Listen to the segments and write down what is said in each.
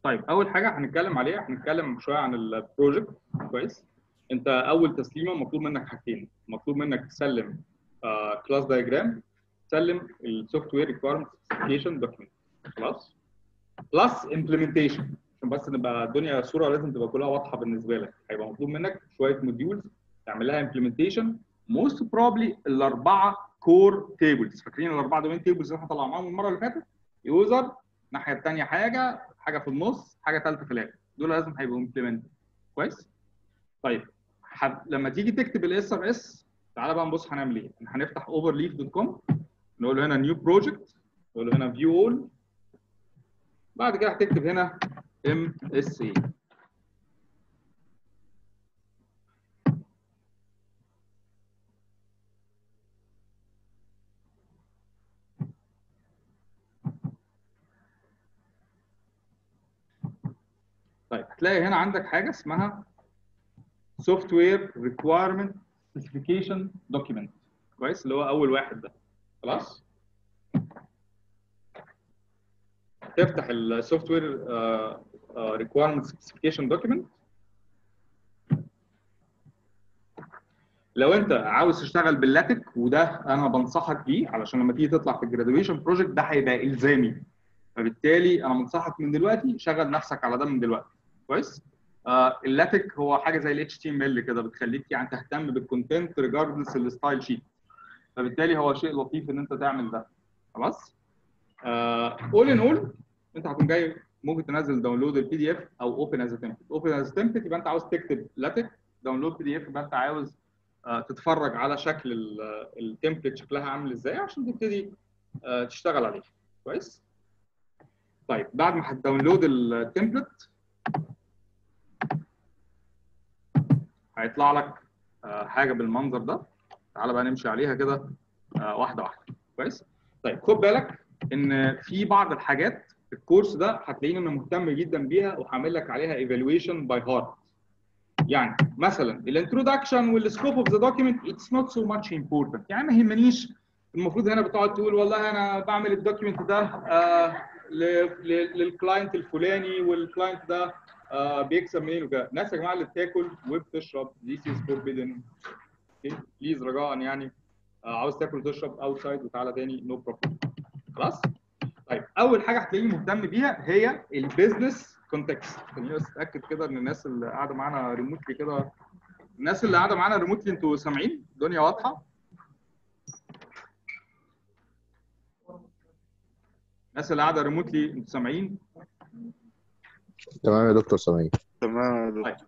طيب اول حاجه هنتكلم عليها هنتكلم شويه عن البروجكت كويس انت اول تسليمه مطلوب منك حاجتين مطلوب منك تسلم كلاس دايجرام تسلم السوفت وير ريكويرمنت سبيسيفيكيشن دوكيمنت خلاص بلس امبلمنتيشن عشان بس نبقى الدنيا صوره لازم تبقى كلها واضحه بالنسبه لك هيبقى مطلوب منك شويه موديولز تعمل لها امبلمنتيشن موست بروبلي الاربعه كور تيبلز فاكرين الاربعه دومين تيبلز اللي احنا طلعناهم المره اللي فاتت يوزر الناحيه الثانيه حاجه حاجه في النص حاجه ثالثه في الاخر دول لازم هيبقوا امبلمنت كويس طيب حب... لما تيجي تكتب الاس ار اس تعالى بقى نبص هنعمل ايه هنفتح overleaf.com نقول له هنا نيو بروجكت نقول له هنا فيو اول بعد كده هتكتب هنا ام اس اي طيب هتلاقي هنا عندك حاجه اسمها سوفت وير ريكويرمنت سبيسيفيكيشن دوكيمنت كويس اللي هو اول واحد ده خلاص تفتح السوفت وير ريكويرمنت سبيسيفيكيشن دوكيمنت لو انت عاوز تشتغل باللاتك وده انا بنصحك بيه علشان لما تيجي تطلع في الجرادويشن بروجكت ده هيبقى الزامي فبالتالي انا بنصحك من دلوقتي شغل نفسك على ده من دلوقتي كويس آه اللاتك هو حاجه زي الاتش تي ام ال كده بتخليك يعني تهتم بالكونتنت ريجاردلس الستايل شيت فبالتالي هو شيء لطيف ان انت تعمل ده خلاص اول ان اول انت هتكون جاي ممكن تنزل داونلود البي دي اف او اوبن از تمبلت اوبن از تمبلت يبقى انت عاوز تكتب لاتك داونلود بي دي اف يبقى انت عاوز آه تتفرج على شكل التمبلت شكلها عامل ازاي عشان تبتدي آه تشتغل عليه كويس طيب بعد ما هتداونلود التمبلت هيطلع لك آه حاجه بالمنظر ده تعالى بقى نمشي عليها كده آه واحده واحده كويس طيب خد بالك ان في بعض الحاجات في الكورس ده هتلاقيني انا مهتم جدا بيها وهعمل لك عليها ايفالويشن باي هارت يعني مثلا الانترودكشن والسكوب اوف ذا دوكيمنت اتس نوت سو ماتش امبورتنت يعني ما يهمنيش المفروض هنا بتقعد تقول والله انا بعمل الدوكيمنت ده آه للكلاينت الفلاني والكلاينت ده آه بيكسب منين وكده الناس يا جماعه اللي بتاكل وبتشرب this is forbidden اوكي بليز رجاء يعني آه عاوز تاكل وتشرب اوتسايد وتعالى تاني نو no بروبلم خلاص طيب اول حاجه هتلاقيني مهتم بيها هي البيزنس كونتكست خليني بس اتاكد كده ان الناس اللي قاعده معانا ريموتلي كده الناس اللي قاعده معانا ريموتلي انتوا سامعين الدنيا واضحه الناس اللي قاعده ريموتلي انتوا سامعين تمام يا دكتور سامعين تمام يا دكتور طيب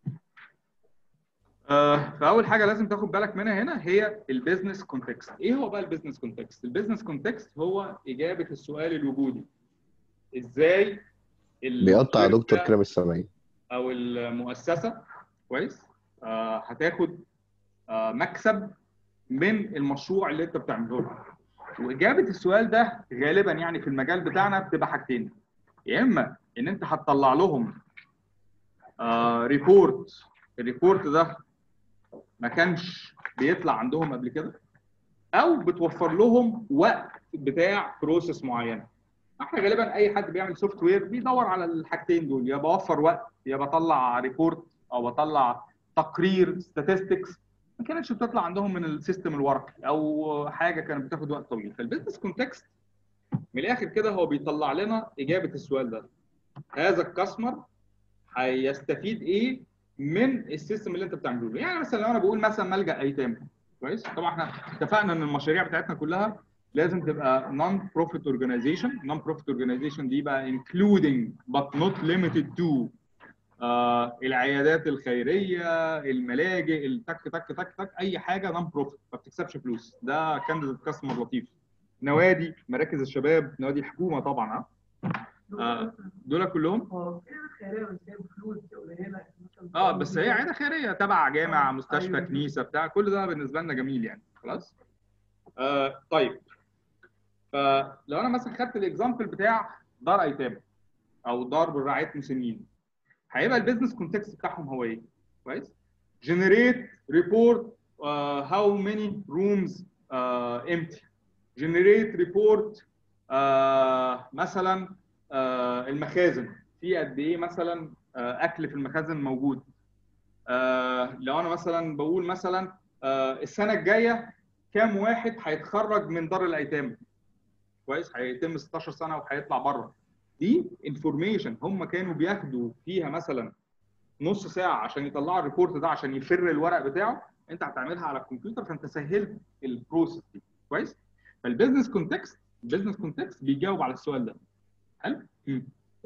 آه فاول حاجه لازم تاخد بالك منها هنا هي البيزنس كونتكست ايه هو بقى البيزنس كونتكست البيزنس كونتكست هو اجابه السؤال الوجودي ازاي بيقطع يا دكتور كده مش سامعين او المؤسسه كويس آه هتاخد آه مكسب من المشروع اللي انت بتعمله له واجابه السؤال ده غالبا يعني في المجال بتاعنا بتبقى حاجتين يا اما ان انت هتطلع لهم آه ريبورت الريبورت ده ما كانش بيطلع عندهم قبل كده او بتوفر لهم وقت بتاع بروسيس معينه احنا غالبا اي حد بيعمل سوفت وير بيدور على الحاجتين دول يا بوفر وقت يا بطلع ريبورت او بطلع تقرير statistics ما كانتش بتطلع عندهم من السيستم الورقي او حاجه كانت بتاخد وقت طويل فالبيزنس كونتكست من الاخر كده هو بيطلع لنا اجابه السؤال ده هذا الكاستمر هيستفيد ايه من السيستم اللي انت بتعمله له يعني مثلا لو انا بقول مثلا ملجا ايتام كويس طبعا احنا اتفقنا ان المشاريع بتاعتنا كلها لازم تبقى نون بروفيت اورجانيزيشن نون بروفيت اورجانيزيشن دي بقى including but not limited to آه العيادات الخيريه الملاجئ التك تك تك تك اي حاجه نون بروفيت ما بتكسبش فلوس ده كانديديت كاستمر لطيف نوادي مراكز الشباب نوادي الحكومه طبعا آه دول كلهم اه بس هي عياده خيريه تبع جامع مستشفى كنيسه بتاع كل ده بالنسبه لنا جميل يعني خلاص آه طيب فلو انا مثلا خدت الاكزامبل بتاع دار ايتام او دار برعايه مسنين هيبقى البيزنس كونتكست بتاعهم هو ايه كويس جنريت ريبورت هاو ماني رومز empty جنريت ريبورت مثلا uh, المخازن في قد ايه مثلا آه، اكل في المخازن موجود آه، لو انا مثلا بقول مثلا آه، السنه الجايه كام واحد هيتخرج من دار الايتام كويس هيتم 16 سنه وهيطلع بره دي انفورميشن هم كانوا بياخدوا فيها مثلا نص ساعه عشان يطلعوا الريبورت ده عشان يفر الورق بتاعه انت هتعملها على الكمبيوتر فانت سهلت البروسيس دي كويس فالبيزنس كونتكست البيزنس كونتكست بيجاوب على السؤال ده حلو مم.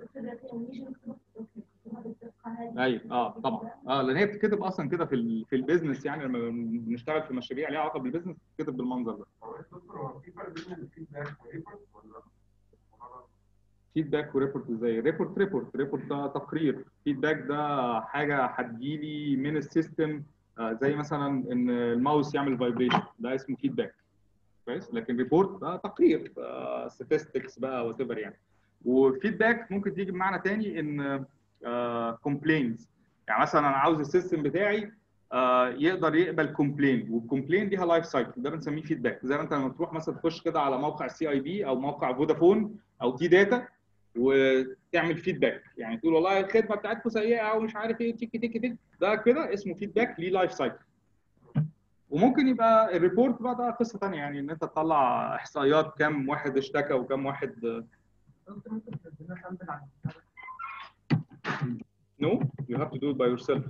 ايوه اه طبعا اه لان هي بتتكتب اصلا كده في ال في البيزنس يعني لما بنشتغل في مشاريع ليها علاقه بالبيزنس بتتكتب بالمنظر ده هو يا دكتور هو في فرق بين الفيدباك وريبورت ولا فيدباك وريبورت ازاي ريبورت ريبورت ريبورت ده تقرير فيدباك ده حاجه هتجيلي من السيستم آه، زي مثلا ان الماوس يعمل فايبريشن ده اسمه فيدباك كويس لكن ريبورت ده تقرير statistics بقى وات ايفر يعني وفيدباك ممكن تيجي بمعنى تاني ان كومبلينز يعني مثلا انا عاوز السيستم بتاعي آه، يقدر يقبل كومبلين والكومبلين ليها لايف سايكل ده بنسميه فيدباك زي ما انت لما تروح مثلا تخش كده على موقع سي اي بي او موقع فودافون او تي داتا وتعمل فيدباك يعني تقول والله الخدمه بتاعتكم سيئه ومش عارف ايه تيكي تيكي تيكي ده كده اسمه فيدباك ليه لايف سايكل وممكن يبقى الريبورت بقى ده قصه ثانيه يعني ان انت تطلع احصائيات كام واحد اشتكى وكام واحد نو يو هاف تو دو ات باي يور سيلف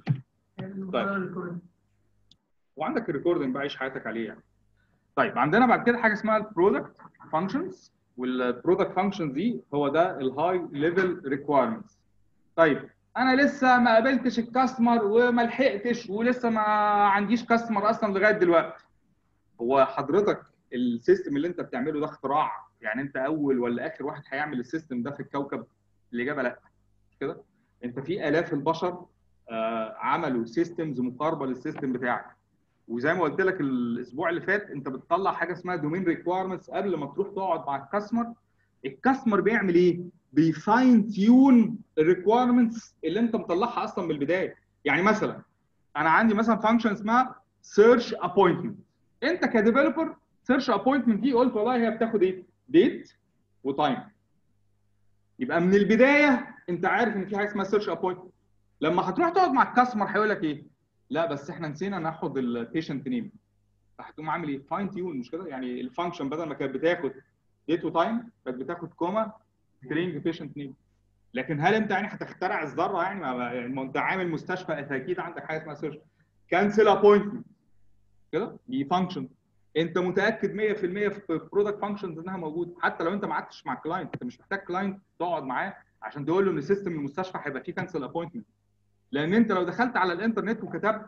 وعندك الريكوردنج بقى عيش حياتك عليه يعني طيب عندنا بعد كده حاجه اسمها البرودكت فانكشنز والبرودكت فانكشنز دي هو ده الهاي ليفل ريكويرمنتس طيب انا لسه ما قابلتش الكاستمر وما لحقتش ولسه ما عنديش كاستمر اصلا لغايه دلوقتي هو حضرتك السيستم اللي انت بتعمله ده اختراع يعني انت اول ولا اخر واحد هيعمل السيستم ده في الكوكب الاجابه لا مش كده انت في الاف البشر آه، عملوا سيستمز مقاربه للسيستم بتاعك وزي ما قلت لك الاسبوع اللي فات انت بتطلع حاجه اسمها دومين ريكويرمنتس قبل ما تروح تقعد مع الكاستمر الكاستمر بيعمل ايه؟ بيفاين تيون الريكويرمنتس اللي انت مطلعها اصلا من البدايه يعني مثلا انا عندي مثلا فانكشن اسمها سيرش ابوينتمنت انت كديفلوبر سيرش ابوينتمنت دي قلت والله هي بتاخد ايه؟ ديت وتايم يبقى من البدايه انت عارف ان في حاجه اسمها سيرش ابوينتمنت لما هتروح تقعد مع الكاستمر هيقول لك ايه؟ لا بس احنا نسينا ناخد البيشنت نيم هتقوم عامل ايه؟ فاين تيون مش كده؟ يعني الفانكشن بدل ما كانت بتاخد ديت وتايم بقت بتاخد كوما سترينج بيشنت نيم لكن هل انت يعني هتخترع الذره يعني ما يعني ما انت عامل مستشفى انت اكيد عندك حاجه اسمها سيرش كانسل ابوينتمنت كده دي فانكشن انت متاكد 100% في برودكت فانكشنز انها موجوده حتى لو انت ما قعدتش مع كلاينت انت مش محتاج كلاينت تقعد معاه عشان تقول له ان سيستم المستشفى هيبقى فيه كانسل ابوينتمنت لان انت لو دخلت على الانترنت وكتبت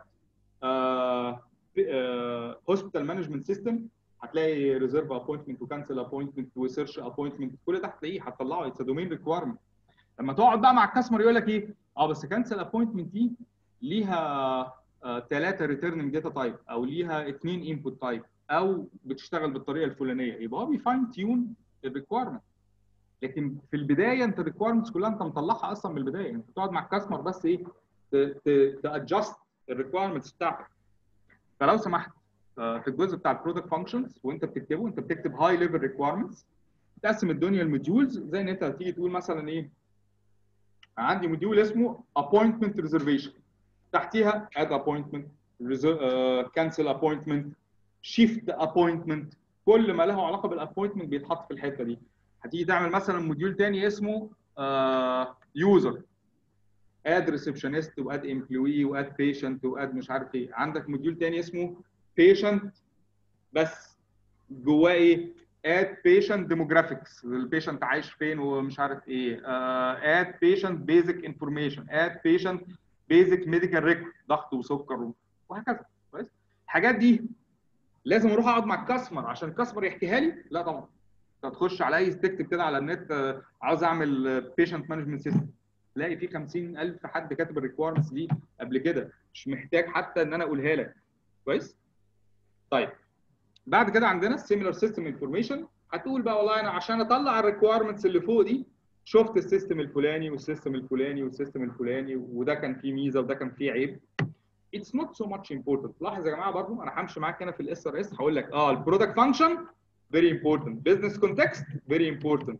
هوسبيتال مانجمنت سيستم هتلاقي ريزيرف ابوينتمنت وكانسل ابوينتمنت وسيرش ابوينتمنت كل ده هتلاقيه هتطلعه اتس دومين ريكويرمنت لما تقعد بقى مع الكاستمر يقول لك ايه اه بس كانسل ابوينتمنت دي ليها ثلاثه ريتيرننج داتا تايب او ليها اثنين انبوت تايب او بتشتغل بالطريقه الفلانيه يبقى هو بيفاين تيون الريكويرمنت لكن في البدايه انت الريكويرمنتس كلها انت مطلعها اصلا من البدايه انت بتقعد مع الكاستمر بس ايه تادجست الريكويرمنتس بتاعتك فلو سمحت آه، في الجزء بتاع البرودكت فانكشنز وانت بتكتبه انت بتكتب هاي ليفل ريكويرمنتس تقسم الدنيا الموديولز زي ان انت هتيجي تقول مثلا ايه عندي موديول اسمه appointment reservation تحتيها add appointment cancel appointment shift appointment كل ما له علاقه بالابوينتمنت بيتحط في الحته دي هتيجي تعمل مثلا موديول تاني اسمه يوزر اد ريسبشنست واد امبلوي واد بيشنت واد مش عارف ايه عندك موديول تاني اسمه بيشنت بس جواه ايه اد بيشنت ديموجرافيكس البيشنت عايش فين ومش عارف ايه اد بيشنت بيزك انفورميشن اد بيشنت بيزك ميديكال ريكورد ضغط وسكر وهكذا كويس الحاجات دي لازم اروح اقعد مع الكاستمر عشان الكاستمر يحكيها لي لا طبعا انت تخش على اي تكتب كده على النت آه، عاوز اعمل بيشنت مانجمنت سيستم تلاقي في 50000 حد كاتب الريكويرمنتس دي قبل كده مش محتاج حتى ان انا اقولها لك كويس طيب بعد كده عندنا السيميلر سيستم انفورميشن هتقول بقى والله انا عشان اطلع الريكويرمنتس اللي فوق دي شفت السيستم الفلاني والسيستم الفلاني والسيستم الفلاني وده كان فيه ميزه وده كان فيه عيب اتس نوت سو ماتش امبورتنت لاحظ يا جماعه برضو انا همشي معاك هنا في الاس ار اس هقول لك اه البرودكت فانكشن فيري امبورتنت بزنس كونتكست فيري امبورتنت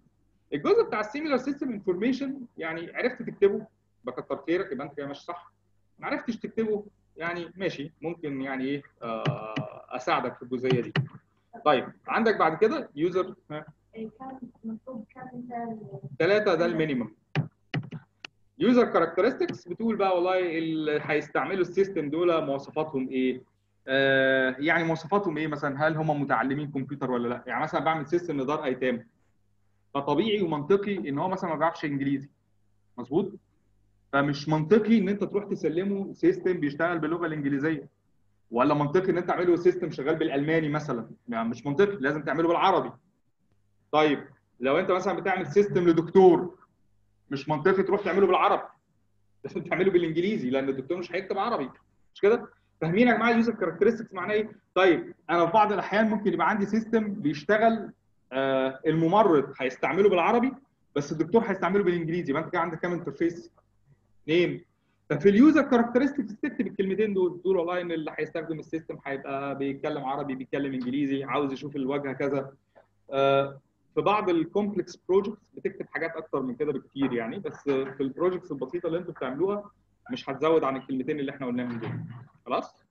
الجزء بتاع السيميلار سيستم انفورميشن يعني عرفت تكتبه بكتر خيرك يبقى انت كده ماشي صح ما عرفتش تكتبه يعني ماشي ممكن يعني ايه آه، اساعدك في الجزئيه دي طيب عندك بعد كده يوزر كان مطلوب كام مثال ثلاثة ده المينيمم يوزر كاركترستكس بتقول بقى والله اللي هيستعملوا السيستم دول مواصفاتهم ايه؟ آه يعني مواصفاتهم ايه مثلا هل هم متعلمين كمبيوتر ولا لا؟ يعني مثلا بعمل سيستم لدار ايتام فطبيعي ومنطقي ان هو مثلا ما بيعرفش انجليزي مظبوط؟ فمش منطقي ان انت تروح تسلمه سيستم بيشتغل باللغه الانجليزيه ولا منطقي ان انت تعمله سيستم شغال بالالماني مثلا يعني مش منطقي لازم تعمله بالعربي طيب لو انت مثلا بتعمل سيستم لدكتور مش منطقي تروح تعمله بالعربي لازم تعمله بالانجليزي لان الدكتور مش هيكتب عربي مش كده فاهمين يا جماعه اليوزر كاركترستكس معناه ايه طيب انا في بعض الاحيان ممكن يبقى عندي سيستم بيشتغل آه الممرض هيستعمله بالعربي بس الدكتور هيستعمله بالانجليزي يبقى انت كده عندك كام انترفيس اثنين ففي اليوزر كاركترستكس تكتب الكلمتين دول تقول والله ان اللي هيستخدم السيستم هيبقى بيتكلم عربي بيتكلم انجليزي عاوز يشوف الواجهه كذا آه، في بعض الكومبلكس بروجكتس بتكتب حاجات اكتر من كده بكتير يعني بس في البروجكتس البسيطه اللي انتوا بتعملوها مش هتزود عن الكلمتين اللي احنا قلناهم دول خلاص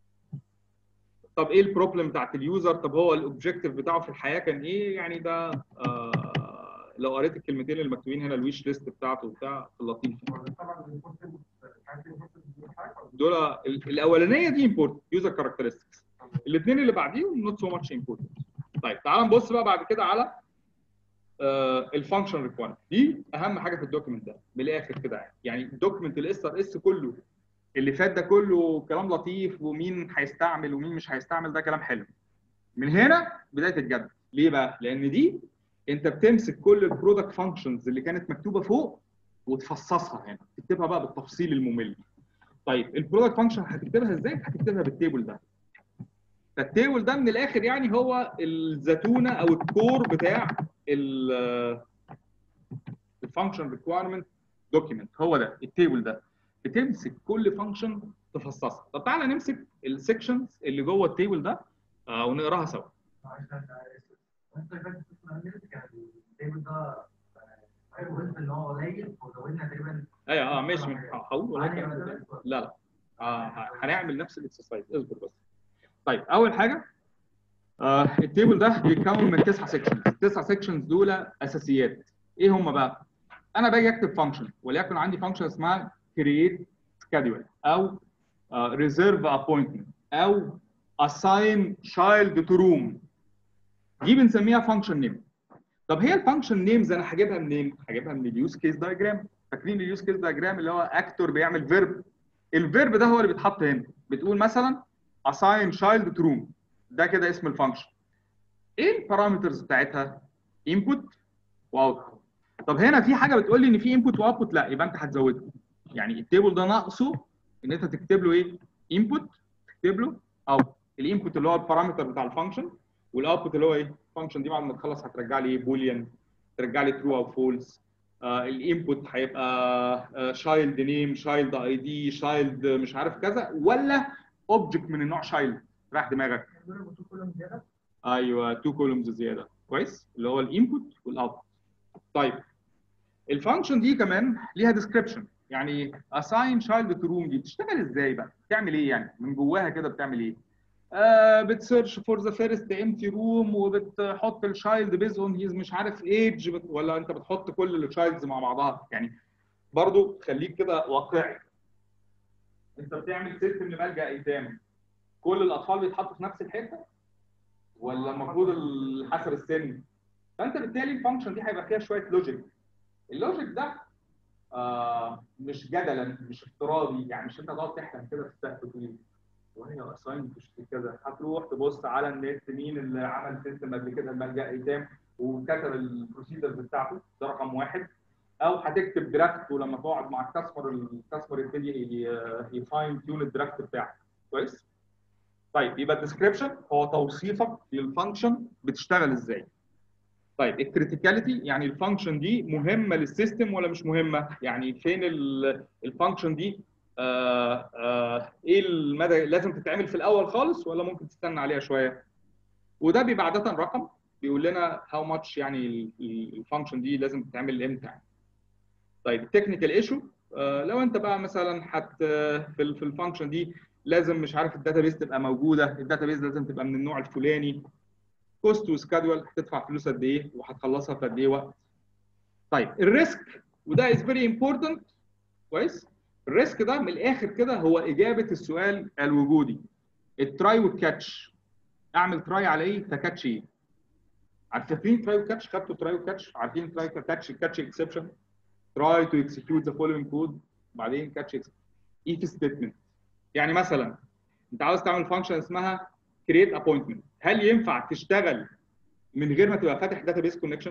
طب ايه البروبلم بتاعت اليوزر طب هو الاوبجيكتيف بتاعه في الحياه كان ايه يعني ده آه لو قريت الكلمتين اللي مكتوبين هنا الويش ليست بتاعته بتاع لطيف طبعا الانبوت عايز انبوت حاجه ولا دول ال- الاولانيه دي امبورتنت يوزر كاركترستكس الاثنين اللي بعديهم نوت سو ماتش امبورتنت طيب تعال نبص بقى بعد كده على الفانكشن ريكويرمنت دي اهم حاجه في الدوكيمنت ده من الاخر كده يعني يعني الدوكيمنت الاس ار اس كله اللي فات ده كله كلام لطيف ومين هيستعمل ومين مش هيستعمل ده كلام حلو من هنا بدايه الجد ليه بقى لان دي انت بتمسك كل البرودكت فانكشنز اللي كانت مكتوبه فوق وتفصصها هنا تكتبها بقى بالتفصيل الممل طيب البرودكت فانكشن هتكتبها ازاي هتكتبها بالتيبل ده فالتيبل ده من الاخر يعني هو الزتونه او الكور بتاع الفانكشن ريكويرمنت دوكيمنت هو ده التيبل ده بتمسك كل فانكشن تفصصها طب تعالى نمسك السكشنز اللي جوه التيبل ده آه ونقراها سوا انت فاكر كان التيبل ده قلت ان هو قليل وزودنا تقريبا ايوه اه ماشي من- هقول والله عادي الكلام ده. ولا بس؟ لا لا آه ه- هنعمل نفس الاكسرسايز اصبر بس طيب اول حاجه آه التيبل ده بيتكون من تسعه سيكشنز التسعه سيكشنز دول اساسيات ايه هم بقى انا باجي اكتب فانكشن وليكن عندي فانكشن اسمها create schedule او آه reserve appointment او assign child to room دي بنسميها فانكشن نيم طب هي الفانكشن نيمز انا هجيبها منين؟ هجيبها من اليوز كيس دايجرام فاكرين اليوز كيس دايجرام اللي هو اكتور بيعمل فيرب الفيرب ده هو اللي بيتحط هنا بتقول مثلا assign child to room ده كده اسم الفانكشن ايه البارامترز بتاعتها؟ input واوتبوت طب هنا في حاجه بتقول لي ان في input واوتبوت لا يبقى انت هتزودها يعني التيبل ده ناقصه ان انت تكتب له ايه؟ input تكتب له اوت الانبوت اللي هو البارامتر بتاع الفانكشن والاوتبوت اللي هو ايه؟ الفانكشن دي بعد ما تخلص هترجع لي بوليان ترجع لي ترو او فولس الانبوت هيبقى شايلد نيم شايلد اي دي شايلد مش عارف كذا ولا اوبجكت من النوع شايلد راح دماغك كلهم زياده ايوه تو كولومز زياده كويس اللي هو الانبوت والاوتبوت طيب الفانكشن دي كمان ليها ديسكريبشن يعني assign child to room دي بتشتغل ازاي بقى؟ بتعمل ايه يعني؟ من جواها كده بتعمل ايه؟ آه بتسيرش فور ذا فيرست امتي روم وبتحط الشايلد بيز اون هيز مش عارف ايج ولا انت بتحط كل الشايلدز مع بعضها يعني برضو خليك كده واقعي انت بتعمل سيستم لملجا ايتام كل الاطفال بيتحطوا في نفس الحته ولا المفروض ال- حسب السن فانت بالتالي الفانكشن دي هيبقى فيها شويه لوجيك اللوجيك ده آه مش جدلا مش افتراضي يعني مش انت تقعد تحلم كده في السقف تقول وهي اساين كذا هتروح تبص على النت مين اللي عمل سيستم قبل كده الملجا ايتام وكتب البروسيدرز بتاعته ده رقم واحد او هتكتب درافت ولما تقعد مع الكاستمر الكاستمر يبتدي يفاين تيون الدرافت بتاعك كويس؟ طيب يبقى الديسكربشن هو توصيفك للفانكشن بتشتغل ازاي طيب الكريتيكاليتي يعني الفانكشن دي مهمه للسيستم ولا مش مهمه يعني فين الفانكشن دي آه آه ايه المدى لازم تتعمل في الاول خالص ولا ممكن تستنى عليها شويه وده بيبقى عاده رقم بيقول لنا هاو ماتش يعني الفانكشن دي لازم تتعمل امتى طيب تكنيكال ايشو لو انت بقى مثلا حت في ال في الفانكشن دي لازم مش عارف الداتابيز تبقى موجوده الداتابيز لازم تبقى من النوع الفلاني كوست وسكادول هتدفع فلوس قد ايه وهتخلصها في قد ايه وقت طيب الريسك وده از فيري امبورتنت كويس الريسك ده من الاخر كده هو اجابه السؤال الوجودي التراي والكاتش اعمل تراي على ايه فكاتش ايه عارفين تراي وكاتش خدتوا تراي وكاتش عارفين تراي كاتش كاتش اكسبشن try to execute the following code بعدين catch if statement يعني مثلا انت عاوز تعمل فانكشن اسمها create appointment هل ينفع تشتغل من غير ما تبقى فاتح database connection؟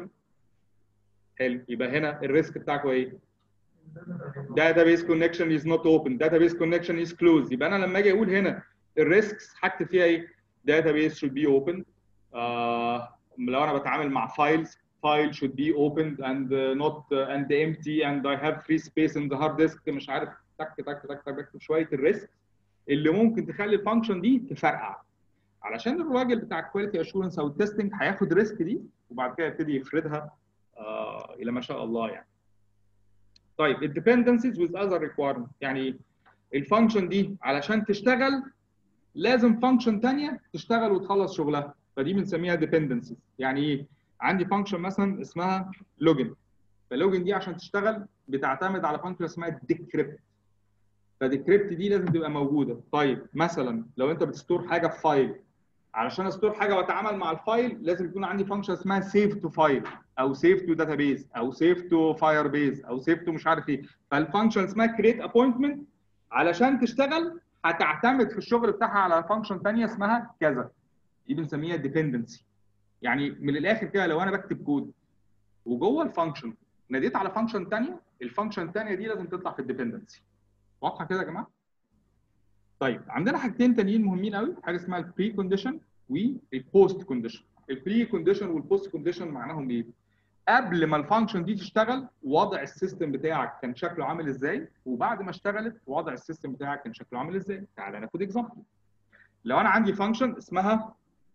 حلو يبقى هنا الريسك بتاعك هو ايه؟ database connection is not open database connection is closed يبقى انا لما اجي اقول هنا الريسكس هكتب فيها ايه؟ database should be open آه لو انا بتعامل مع files file should be opened and uh, not uh, and empty and I have free space in the hard disk مش عارف تك تك تك تك بكتب شويه الريسك اللي ممكن تخلي الفانكشن دي تفرقع علشان الراجل بتاع الكواليتي اشورنس او التستنج هياخد ريسك دي وبعد كده يبتدي يفردها آه الى ما شاء الله يعني. طيب الديبندنسيز with other requirements يعني الفانكشن دي علشان تشتغل لازم فانكشن ثانيه تشتغل وتخلص شغلها فدي بنسميها ديبندنسيز يعني ايه؟ عندي فانكشن مثلا اسمها لوجن فاللوجن دي عشان تشتغل بتعتمد على فانكشن اسمها ديكريبت فديكريبت دي لازم تبقى موجوده طيب مثلا لو انت بتستور حاجه في فايل علشان استور حاجه واتعامل مع الفايل لازم يكون عندي فانكشن اسمها سيف تو فايل او سيف تو داتابيز او سيف تو فاير بيز او سيف تو مش عارف ايه فالفانكشن اسمها كريت ابوينتمنت علشان تشتغل هتعتمد في الشغل بتاعها على فانكشن ثانيه اسمها كذا دي بنسميها ديبندنسي يعني من الاخر كده لو انا بكتب كود وجوه الفانكشن ناديت على فانكشن ثانيه الفانكشن الثانيه دي لازم تطلع في الديبندنسي واضحه كده يا جماعه طيب عندنا حاجتين تانيين مهمين قوي حاجه اسمها البري كونديشن والبوست كونديشن البري كونديشن والبوست كونديشن معناهم ايه قبل ما الفانكشن دي تشتغل وضع السيستم بتاعك كان شكله عامل ازاي وبعد ما اشتغلت وضع السيستم بتاعك كان شكله عامل ازاي تعالى ناخد اكزامبل لو انا عندي فانكشن اسمها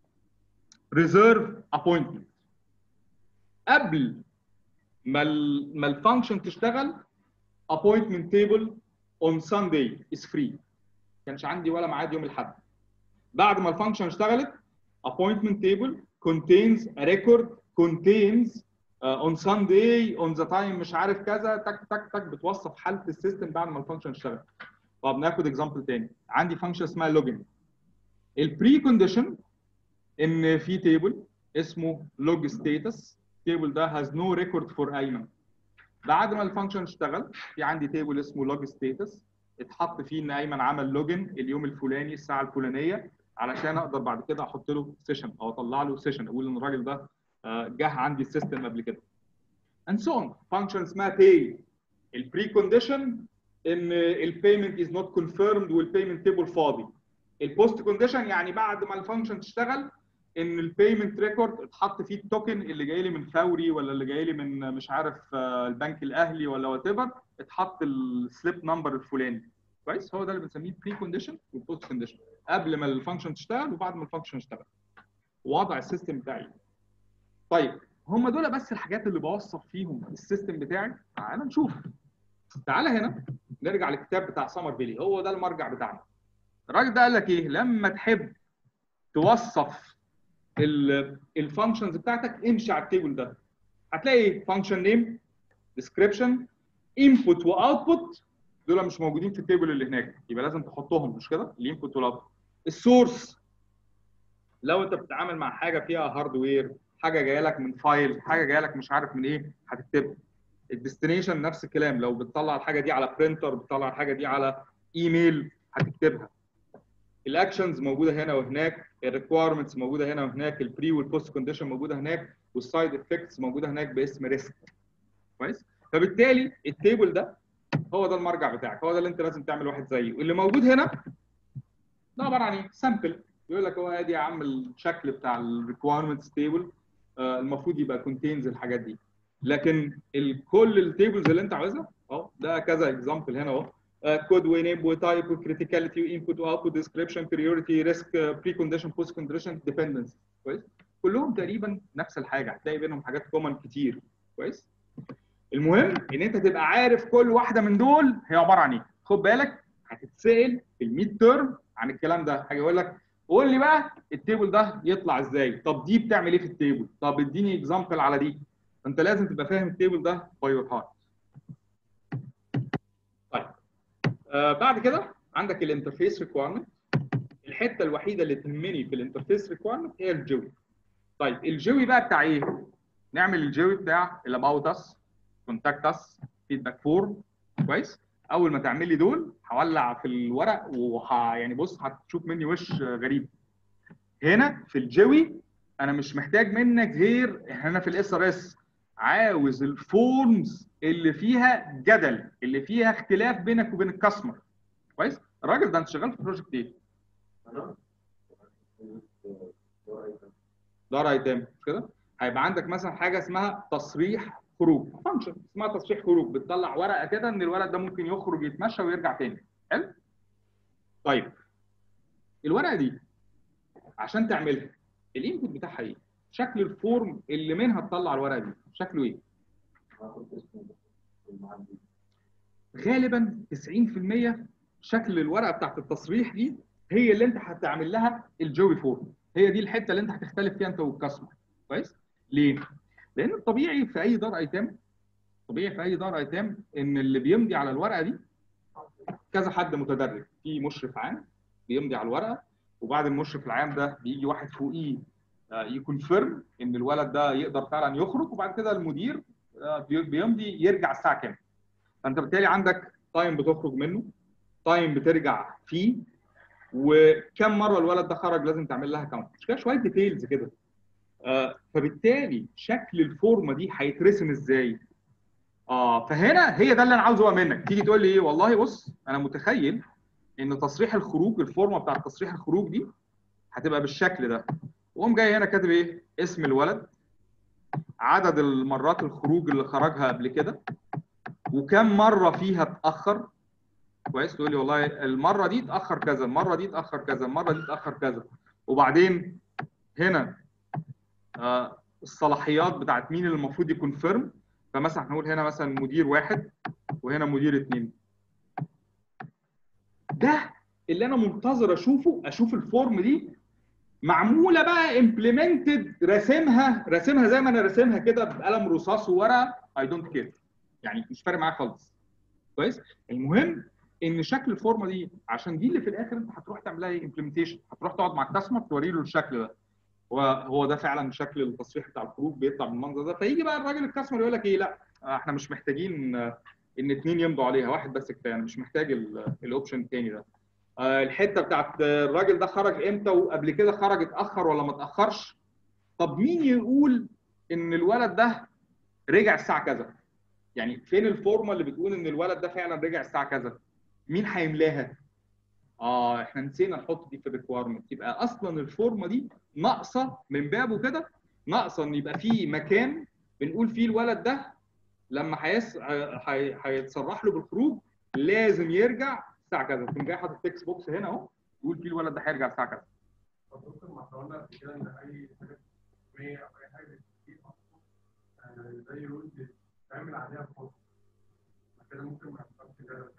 ريزيرف ابوينتمنت قبل ما ال ما الفانكشن تشتغل appointment table on Sunday is free كانش عندي ولا ميعاد يوم الاحد بعد ما الفانكشن اشتغلت appointment table contains a record contains uh, on Sunday on the time مش عارف كذا تك تك تك بتوصف حاله السيستم بعد ما الفانكشن اشتغل طب ناخد اكزامبل تاني عندي فانكشن اسمها لوجن البري كونديشن ان في تيبل اسمه لوج ستاتس التيبل ده هاز نو ريكورد فور ايمن بعد ما الفانكشن اشتغل في عندي تيبل اسمه لوج ستاتس اتحط فيه ان ايمن عمل لوجن اليوم الفلاني الساعه الفلانيه علشان اقدر بعد كده احط له سيشن او اطلع له سيشن اقول ان الراجل ده جه عندي السيستم قبل كده and so on فانكشن اسمها pay البري كونديشن ان البيمنت از نوت كونفيرمد والبيمنت تيبل فاضي البوست كونديشن يعني بعد ما الفانكشن تشتغل ان البيمنت ريكورد اتحط فيه التوكن اللي جاي لي من فوري ولا اللي جاي لي من مش عارف البنك الاهلي ولا وات ايفر اتحط السليب نمبر الفلاني كويس هو ده اللي بنسميه بري كونديشن والبوست كونديشن قبل ما الفانكشن تشتغل وبعد ما الفانكشن تشتغل وضع السيستم بتاعي طيب هم دول بس الحاجات اللي بوصف فيهم السيستم بتاعي تعال نشوف تعالى هنا نرجع للكتاب بتاع سمر بيلي هو ده المرجع بتاعنا الراجل ده قال لك ايه لما تحب توصف الفانكشنز بتاعتك امشي على التيبل ده هتلاقي فانكشن نيم ديسكريبشن انبوت واوتبوت دول مش موجودين في التيبل اللي هناك يبقى لازم تحطهم مش كده الانبوت والاوتبوت السورس لو انت بتتعامل مع حاجه فيها هاردوير حاجه جايه لك من فايل حاجه جايه لك مش عارف من ايه هتكتبها الديستنيشن نفس الكلام لو بتطلع الحاجه دي على برينتر بتطلع الحاجه دي على ايميل هتكتبها الاكشنز موجوده هنا وهناك الريكويرمنتس موجوده هنا وهناك البري والبوست كونديشن موجوده هناك والسايد افكتس موجوده هناك باسم ريسك كويس فبالتالي التيبل ده هو ده المرجع بتاعك هو ده اللي انت لازم تعمل واحد زيه واللي موجود هنا ده عباره عن ايه سامبل يقول لك هو ادي يا عم الشكل بتاع الريكويرمنتس تيبل آه المفروض يبقى كونتينز الحاجات دي لكن كل التيبلز اللي انت عاوزها اهو ده كذا اكزامبل هنا اهو كود ونيم وتايب وكريتيكاليتي وانبوت واوتبوت ديسكريبشن بريورتي ريسك بري كونديشن بوست كونديشن ديبندنس كويس كلهم تقريبا نفس الحاجه هتلاقي بينهم حاجات كومن كتير كويس المهم ان انت تبقى عارف كل واحده من دول هي عباره عن ايه خد بالك هتتسال في الميد تيرم عن الكلام ده حاجه يقول لك قول لي بقى التيبل ده يطلع ازاي طب دي بتعمل ايه في التيبل طب اديني اكزامبل على دي انت لازم تبقى فاهم التيبل ده باي يور هارت طيب آه بعد كده عندك الانترفيس ريكويرمنت الحته الوحيده اللي تهمني في الانترفيس ريكويرمنت هي الجوي طيب الجوي بقى بتاع ايه نعمل الجوي بتاع الاباوت اس كونتاكت اس فيدباك فورم كويس اول ما تعمل لي دول هولع في الورق وح يعني بص هتشوف مني وش غريب هنا في الجوي انا مش محتاج منك غير هنا في الاس ار اس عاوز الفورمز اللي فيها جدل اللي فيها اختلاف بينك وبين الكاستمر كويس الراجل ده انت شغال في بروجكت ايه دار ايتام مش كده هيبقى عندك مثلا حاجه اسمها تصريح خروج فانكشن اسمها تصريح خروج بتطلع ورقه كده ان الولد ده ممكن يخرج يتمشى ويرجع تاني حلو طيب الورقه دي عشان تعملها الانبوت بتاعها ايه شكل الفورم اللي منها تطلع الورقه دي شكله ايه غالبا 90% شكل الورقه بتاعت التصريح دي هي اللي انت هتعمل لها الجوي فورم هي دي الحته اللي انت هتختلف فيها انت والكاستمر كويس ليه لان الطبيعي في اي دار ايتام طبيعي في اي دار ايتام ان اللي بيمضي على الورقه دي كذا حد متدرج في مشرف عام بيمضي على الورقه وبعد المشرف العام ده بيجي واحد فوقيه يكونفيرم ان الولد ده يقدر فعلا يخرج وبعد كده المدير بيمضي يرجع الساعه كام فانت بالتالي عندك تايم بتخرج منه تايم بترجع فيه وكم مره الولد ده خرج لازم تعمل لها كاونت مش كده شويه ديتيلز كده آه فبالتالي شكل الفورمه دي هيترسم ازاي اه فهنا هي ده اللي انا عاوزه منك تيجي تقول لي ايه والله بص انا متخيل ان تصريح الخروج الفورمه بتاعت تصريح الخروج دي هتبقى بالشكل ده وقوم جاي هنا كاتب ايه اسم الولد عدد المرات الخروج اللي خرجها قبل كده وكم مره فيها اتاخر كويس تقول لي والله المره دي اتاخر كذا المره دي اتاخر كذا المره دي اتاخر كذا وبعدين هنا آه الصلاحيات بتاعت مين اللي المفروض يكون فيرم فمثلا هنقول هنا مثلا مدير واحد وهنا مدير اثنين ده اللي انا منتظر اشوفه اشوف الفورم دي معموله بقى امبلمنتد راسمها راسمها زي ما انا راسمها كده بقلم رصاص وورقه اي دونت كير يعني مش فارق معايا خالص كويس المهم ان شكل الفورمه دي عشان دي اللي في الاخر انت هتروح تعمل لها امبلمنتيشن هتروح تقعد مع الكاستمر توري له الشكل ده وهو ده فعلا شكل التصريح بتاع الخروج بيطلع بالمنظر ده فيجي بقى الراجل الكاستمر يقول لك ايه لا احنا مش محتاجين ان اثنين يمضوا عليها واحد بس كفايه انا مش محتاج الاوبشن الثاني ده الحته بتاعت الراجل ده خرج امتى وقبل كده خرج اتاخر ولا ما اتاخرش طب مين يقول ان الولد ده رجع الساعه كذا يعني فين الفورمه اللي بتقول ان الولد ده فعلا رجع الساعه كذا مين هيملاها اه احنا نسينا نحط دي في الريكويرمنت يبقى اصلا الفورمه دي ناقصه من بابه كده ناقصه ان يبقى في مكان بنقول فيه الولد ده لما هيس... هي... هيتصرح له بالخروج لازم يرجع الساعه كذا تقوم جاي حاطط تكست بوكس هنا اهو يقول فيه الولد ده هيرجع الساعه كذا طب دكتور ما احنا قلنا قبل كده ان اي حاجه تكوينيه او اي حاجه بتجيب اصلا زي رول بتعمل عليها فوق كده ممكن ما يحصلش ده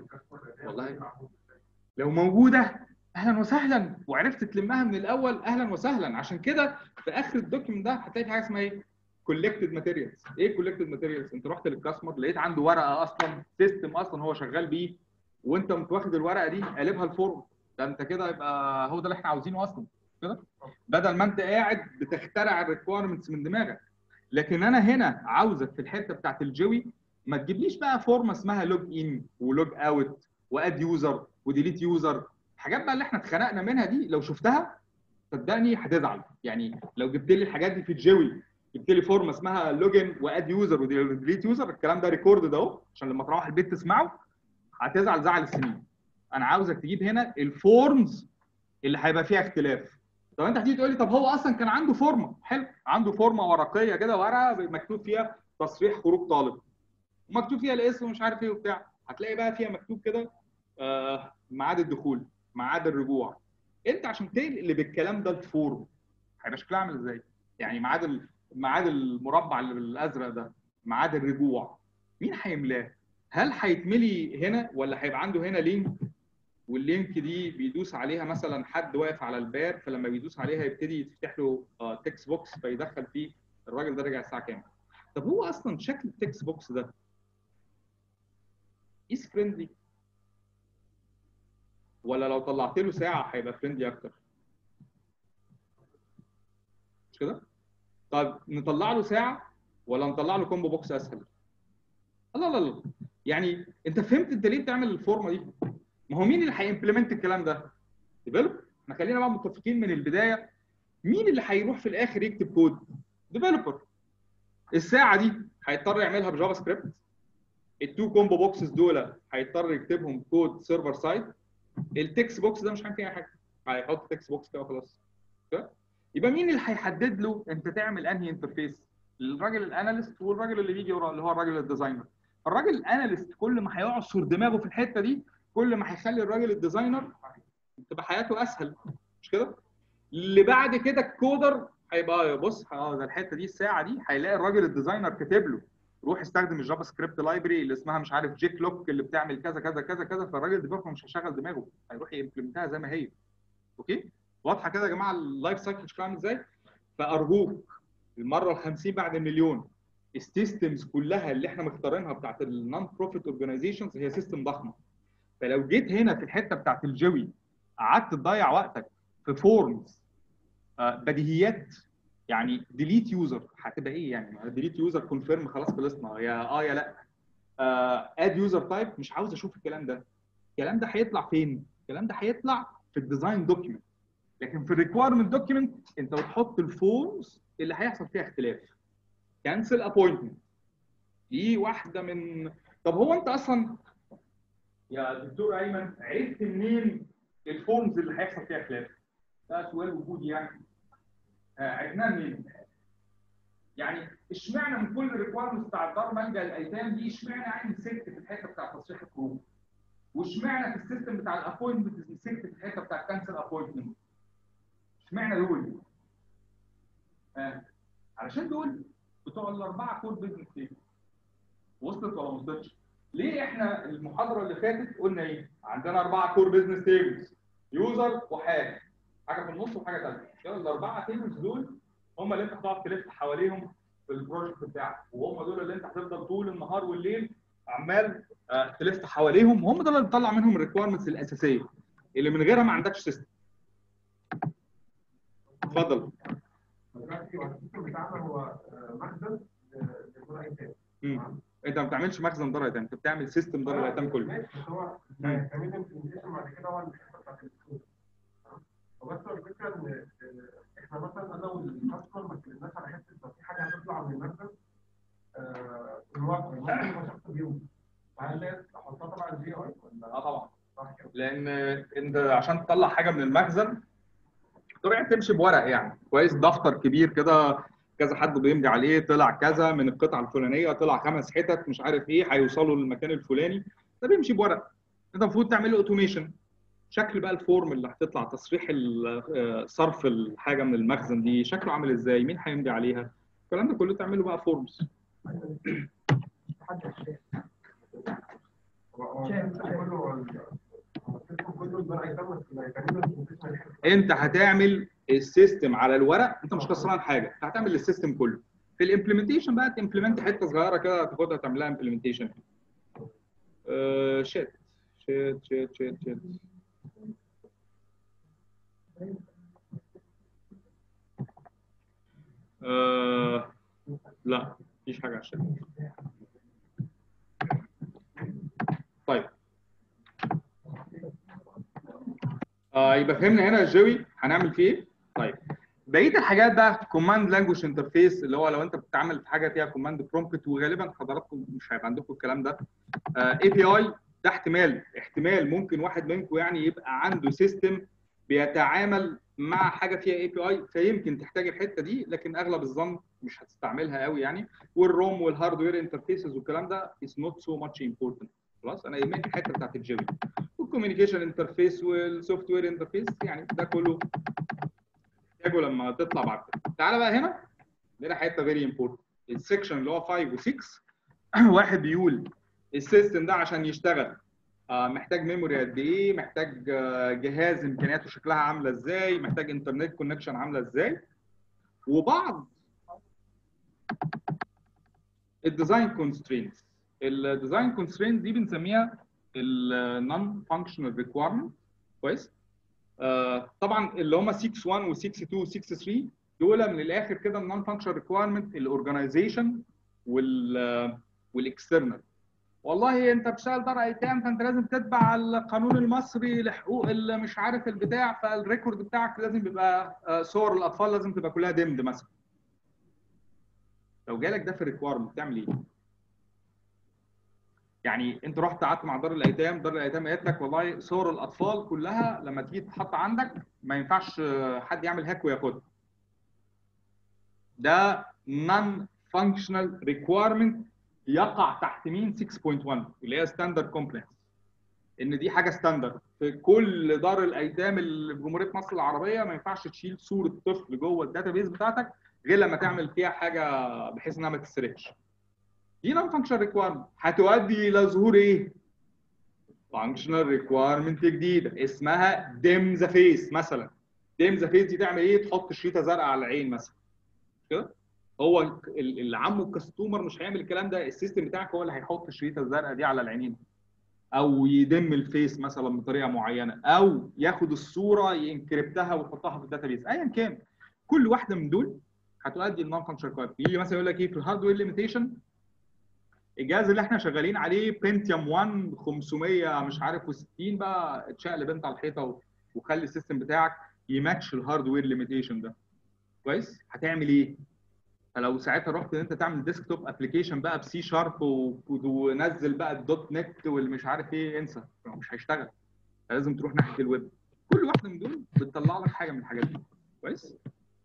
والله لو موجوده اهلا وسهلا وعرفت تلمها من الاول اهلا وسهلا عشان كده في اخر الدوكيومنت ده هتلاقي في حاجه اسمها ايه؟ كولكتد ماتيريالز ايه كولكتد ماتيريالز انت رحت للكاستمر لقيت عنده ورقه اصلا سيستم اصلا هو شغال بيه وانت واخد الورقه دي قالبها الفورم ده انت كده يبقى هو ده اللي احنا عاوزينه اصلا كده بدل ما انت قاعد بتخترع الريكويرمنتس من دماغك لكن انا هنا عاوزك في الحته بتاعت الجوي ما تجيبليش بقى فورمه اسمها لوج ان ولوج اوت واد يوزر وديليت يوزر الحاجات بقى اللي احنا اتخنقنا منها دي لو شفتها صدقني هتزعل يعني لو جبت لي الحاجات دي في الجوي جبت لي فورمه اسمها لوجن واد يوزر وديليت يوزر الكلام ده ريكورد اهو عشان لما تروح البيت تسمعه هتزعل زعل السنين انا عاوزك تجيب هنا الفورمز اللي هيبقى فيها اختلاف طب انت هتيجي تقول لي طب هو اصلا كان عنده فورمه حلو عنده فورمه ورقيه كده ورقه مكتوب فيها تصريح خروج طالب ومكتوب فيها الاسم ومش عارف ايه وبتاع هتلاقي بقى فيها مكتوب كده آه ميعاد الدخول ميعاد الرجوع انت عشان تنقل بالكلام ده الفورم هيبقى شكلها عامل ازاي؟ يعني ميعاد ال- ميعاد المربع اللي بالازرق ده ميعاد الرجوع مين هيملاه؟ هل هيتملي هنا ولا هيبقى عنده هنا لينك واللينك دي بيدوس عليها مثلا حد واقف على الباب فلما بيدوس عليها يبتدي يفتح له تكست بوكس فيدخل فيه الراجل ده رجع الساعه كام؟ طب هو اصلا شكل التكست بوكس ده از فريندلي ولا لو طلعت له ساعه هيبقى فريندلي اكتر مش كده؟ طب نطلع له ساعه ولا نطلع له كومبو بوكس اسهل؟ الله لا لا يعني انت فهمت انت ليه بتعمل الفورمه دي؟ ما هو مين اللي هيمبلمنت الكلام ده؟ ديفلوبر احنا خلينا بقى متفقين من البدايه مين اللي هيروح في الاخر يكتب كود؟ ديفلوبر الساعه دي هيضطر يعملها بجافا سكريبت التو كومبو بوكسز دول هيضطر يكتبهم كود سيرفر سايد التكست بوكس ده مش هيعمل فيه اي حاجه هيحط تكست بوكس كده وخلاص كده؟ يبقى مين اللي هيحدد له انت تعمل انهي انترفيس؟ الراجل الاناليست والراجل اللي بيجي وراه اللي هو الراجل الديزاينر الراجل الاناليست كل ما هيعصر دماغه في الحته دي كل ما هيخلي الراجل الديزاينر تبقى حياته اسهل مش كده؟ اللي بعد كده الكودر هيبقى بص اه ده الحته دي الساعه دي هيلاقي الراجل الديزاينر كاتب له روح استخدم الجافا سكريبت لايبرري اللي اسمها مش عارف جيك لوك اللي بتعمل كذا كذا كذا كذا فالراجل ديفلوبر مش هيشغل دماغه هيروح يمبلمنتها زي ما هي اوكي واضحه كده يا جماعه اللايف سايكل شكلها عامل ازاي فارجوك المره ال 50 بعد المليون السيستمز كلها اللي احنا مختارينها بتاعت النون بروفيت اورجانيزيشنز هي سيستم ضخمه فلو جيت هنا في الحته بتاعت الجوي قعدت تضيع وقتك في فورمز بديهيات يعني ديليت يوزر هتبقى ايه يعني ديليت يوزر كونفيرم خلاص خلصنا يا اه يا لا اد يوزر تايب مش عاوز اشوف الكلام ده الكلام ده هيطلع فين الكلام ده هيطلع في الديزاين دوكيمنت لكن في الريكويرمنت دوكيمنت انت بتحط الفورمز اللي هيحصل فيها اختلاف كانسل ابوينتمنت دي واحده من طب هو انت اصلا يا دكتور ايمن عرفت منين الفورمز اللي هيحصل فيها خلاف ده سؤال وجودي يعني آه، عرفناه منين يعني اشمعنى من كل الريكويرمنتس بتاع دار ملجا الايتام دي اشمعنى يعني مسكت في الحته بتاع تصريح الكروب واشمعنى في السيستم بتاع الابوينتمنت مسكت في الحته بتاع كانسل ابوينتمنت اشمعنى دول آه. علشان دول بتوع الاربعه كور بزنس تيبل وصلت ولا ما وصلتش ليه احنا المحاضره اللي فاتت قلنا ايه عندنا اربعه كور بزنس تيبلز يوزر وحاجه حاجه في النص وحاجه ثالثه كده الاربعه تيبلز دول هم اللي انت هتقعد تلف حواليهم في البروجكت بتاعك وهم دول اللي انت هتفضل طول النهار والليل عمال آه، تلف حواليهم وهم دول اللي بتطلع منهم الريكويرمنتس الاساسيه اللي من غيرها ما عندكش سيستم اتفضل دلوقتي هو السيستم بتاعنا هو آه، مخزن لكل ايتام مم. انت ما بتعملش مخزن دار ايتام انت بتعمل سيستم دار الايتام كله ماشي بس هو مم. كمان الامبلمنتيشن بعد كده هو الحته بتاعت الكود وبس هو الفكره ان آه، احنا مثلا انا والكاستمر ما اتكلمناش على حته لو في حاجه هتطلع من المخزن آه، في الوقت ممكن يبقى شخص بيوم هل لازم احطها تبع الجي اي ولا اه طبعا صح كده؟ لان انت عشان تطلع حاجه من المخزن طبيعي تمشي بورق يعني كويس دفتر كبير كده كذا حد بيمضي عليه طلع كذا من القطعه الفلانيه طلع خمس حتت مش عارف ايه هيوصلوا للمكان الفلاني ده بيمشي بورق انت المفروض تعمل له اوتوميشن شكل بقى الفورم اللي هتطلع تصريح ال- آه، صرف الحاجه من المخزن دي شكله عامل ازاي مين هيمضي عليها الكلام ده كله تعمله بقى فورمز هو هو السيستم كله هو السيستم كله ده ايتام بس هيتعمل له implementation انت هتعمل السيستم على الورق انت مش خسران حاجه انت هتعمل السيستم كله في الامبلمنتيشن بقى تمبلمنت حته صغيره كده تاخدها تعملها امبلمنتيشن شيت شيت شيت شيت شيت آه لا مفيش حاجه على الشات طيب آه يبقى فهمنا هنا الجوي هنعمل فيه ايه؟ طيب بقيه الحاجات بقى كوماند لانجوج انترفيس اللي هو لو انت بتتعامل في حاجه فيها كوماند برومبت وغالبا حضراتكم مش هيبقى عندكم الكلام ده اي بي اي ده احتمال احتمال ممكن واحد منكم يعني يبقى عنده سيستم بيتعامل مع حاجه فيها اي بي اي فيمكن تحتاج الحته دي لكن اغلب الظن مش هتستعملها قوي يعني والروم والهاردوير انترفيسز والكلام ده از نوت سو ماتش امبورتنت خلاص انا يهمني الحته بتاعت الجيمي والكوميونيكيشن انترفيس والسوفت وير انترفيس يعني ده كله تحتاجه لما تطلع بعد كده تعالى بقى هنا هنا حته فيري امبورتنت السكشن اللي هو 5 و6 واحد بيقول السيستم ده عشان يشتغل آه، محتاج ميموري قد ايه محتاج آه، جهاز امكانياته شكلها عامله ازاي محتاج انترنت كونكشن عامله ازاي وبعض الديزاين كونسترينتس الديزاين كونسترينت دي بنسميها النون فانكشنال ريكويرمنت كويس آه، طبعا اللي هم 6 1 و 6 2 و 6 3 دول من الاخر كده النون فانكشنال ريكويرمنت الاورجنايزيشن وال والاكسترنال والله انت بتشتغل دار ايتام فانت لازم تتبع القانون المصري لحقوق اللي مش عارف البتاع فالريكورد بتاعك لازم يبقى آه، صور الاطفال لازم تبقى كلها دمد مثلا لو جالك ده في الريكويرمنت تعمل ايه؟ يعني انت رحت قعدت مع دار الايتام دار الايتام قالت لك والله صور الاطفال كلها لما تيجي تتحط عندك ما ينفعش آه، حد يعمل هاك وياخدها ده non functional requirement يقع تحت مين 6.1 اللي هي ستاندرد كومبلكس ان دي حاجه ستاندرد في كل دار الايتام اللي في جمهوريه مصر العربيه ما ينفعش تشيل صوره طفل جوه الداتابيز بتاعتك غير لما تعمل فيها حاجه بحيث انها ما تتسرقش دي نون فانكشنال ريكويرمنت هتؤدي الى ظهور ايه؟ فانكشنال ريكويرمنت جديده اسمها ديم ذا فيس مثلا ديم ذا فيس دي تعمل ايه؟ تحط شريطه زرقاء على العين مثلا كده هو ال- اللي عمه الكاستمر مش هيعمل الكلام ده السيستم بتاعك هو اللي هيحط الشريطه الزرقاء دي على العينين او يدم الفيس مثلا بطريقه معينه او ياخد الصوره ينكربتها ويحطها في الداتابيز ايا كان كل واحده من دول هتؤدي النون فانكشن كواد يجي مثلا يقول لك ايه في الهاردوير ليميتيشن الجهاز اللي احنا شغالين عليه بنتيوم 1 500 مش عارف و60 بقى اتشقلب انت على الحيطه و- وخلي السيستم بتاعك يماتش الهاردوير ليميتيشن ده كويس هتعمل ايه؟ فلو ساعتها رحت ان انت تعمل ديسكتوب ابلكيشن بقى بسي شارب ونزل بقى الدوت نت والمش عارف ايه انسى مش هيشتغل لازم تروح ناحيه الويب كل واحده من دول بتطلع لك حاجه من الحاجات دي كويس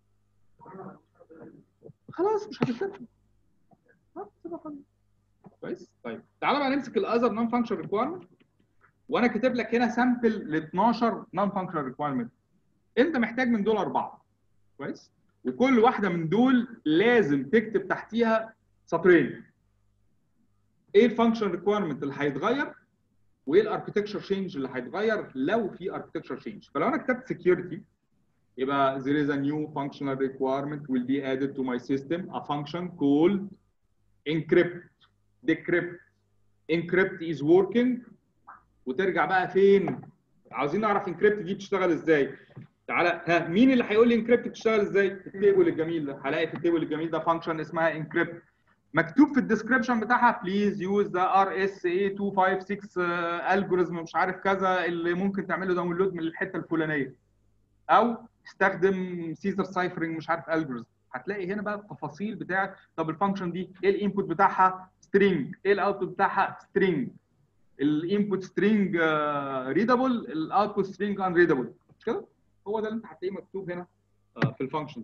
خلاص مش هتستخدم خلاص، سيبها خالص. كويس طيب تعالى بقى نمسك الاذر نون فانكشن ريكويرمنت وانا كاتب لك هنا سامبل ل 12 نون فانكشن ريكويرمنت انت محتاج من دول اربعه كويس وكل واحده من دول لازم تكتب تحتيها سطرين ايه الفانكشن ريكويرمنت اللي هيتغير وايه الاركتكتشر تشينج اللي هيتغير لو في اركتكتشر تشينج فلو انا كتبت سكيورتي يبقى there is a new functional requirement will be added to my system a function called encrypt decrypt encrypt is working وترجع بقى فين عاوزين نعرف encrypt دي بتشتغل ازاي تعالى ها مين اللي هيقول لي encrypt بتشتغل ازاي في التيبل الجميل ده هلاقي في التيبل الجميل ده فانكشن اسمها encrypt مكتوب في الديسكربشن بتاعها بليز يوز ذا ار اس اي 256 الجوريزم مش عارف كذا اللي ممكن تعمله داونلود من الحته الفلانيه او استخدم سيزر سايفرنج مش عارف الجوريزم هتلاقي هنا بقى التفاصيل بتاعت طب الفانكشن دي ايه الانبوت بتاعها سترينج ايه الاوتبوت بتاعها سترينج الانبوت سترينج ريدابل الاوتبوت سترينج ان ريدابل مش كده هو ده اللي انت هتلاقيه مكتوب هنا آه، في الفانكشنز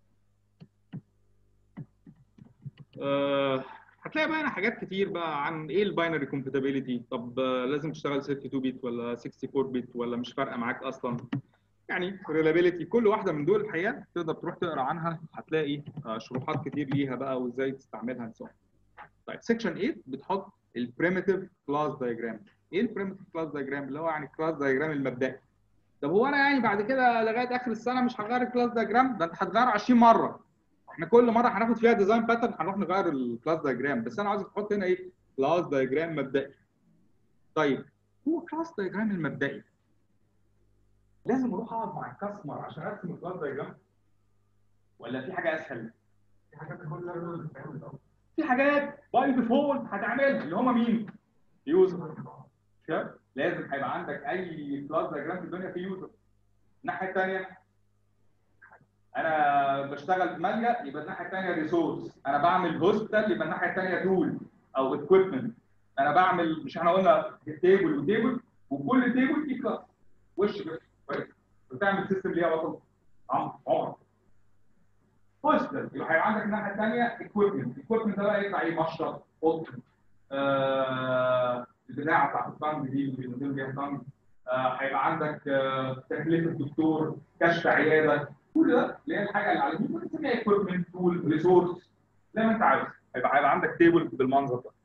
آه، هتلاقي بقى هنا حاجات كتير بقى عن ايه الباينري كومباتيبيليتي طب آه، لازم تشتغل 32 بت ولا 64 بت ولا مش فارقه معاك اصلا يعني ريلابيليتي كل واحده من دول الحقيقه تقدر تروح تقرا عنها هتلاقي آه، شروحات كتير ليها بقى وازاي تستعملها and so on. طيب سيكشن 8 بتحط البريمتيف كلاس دايجرام ايه البريمتيف كلاس دايجرام اللي هو يعني الكلاس دايجرام المبدئي طب هو انا يعني بعد كده لغايه اخر السنه مش هغير الكلاس دايجرام ده انت هتغيره 20 مره احنا كل مره هناخد فيها ديزاين باترن هنروح نغير الكلاس دايجرام بس انا عاوزك تحط هنا ايه كلاس دايجرام مبدئي طيب هو كلاس دايجرام المبدئي لازم اروح اقعد مع الكاستمر عشان ارسم الكلاس دايجرام ولا في حاجه اسهل في حاجات كل لازم تتعمل الأول. في حاجات باي ديفولت هتعملها اللي هم مين يوزر شايف لازم هيبقى عندك اي كلاس دايجرام في الدنيا فيه يوزر الناحيه الثانيه انا بشتغل في ملجا يبقى الناحيه الثانيه ريسورس انا بعمل هوستل يبقى الناحيه الثانيه تول او اكويبمنت انا بعمل مش احنا قلنا تيبل وتيبل وكل تيبل فيه كلاس وش كده كويس بتعمل سيستم ليها وسط عمر عمر هوستل يبقى هيبقى عندك الناحيه الثانيه اكويبمنت الاكويبمنت ده بقى يطلع ايه مشرط اوضه آه البتاعه بتاعت الطنج دي اللي بينزل بيها طنج آه، هيبقى عندك آه، تكلفه دكتور كشف عياده كل ده اللي هي الحاجه اللي على اليمين بنسميها ايكويبمنت تول ريسورس زي ما انت عاوز هيبقى هيبقى عندك تيبل بالمنظر ده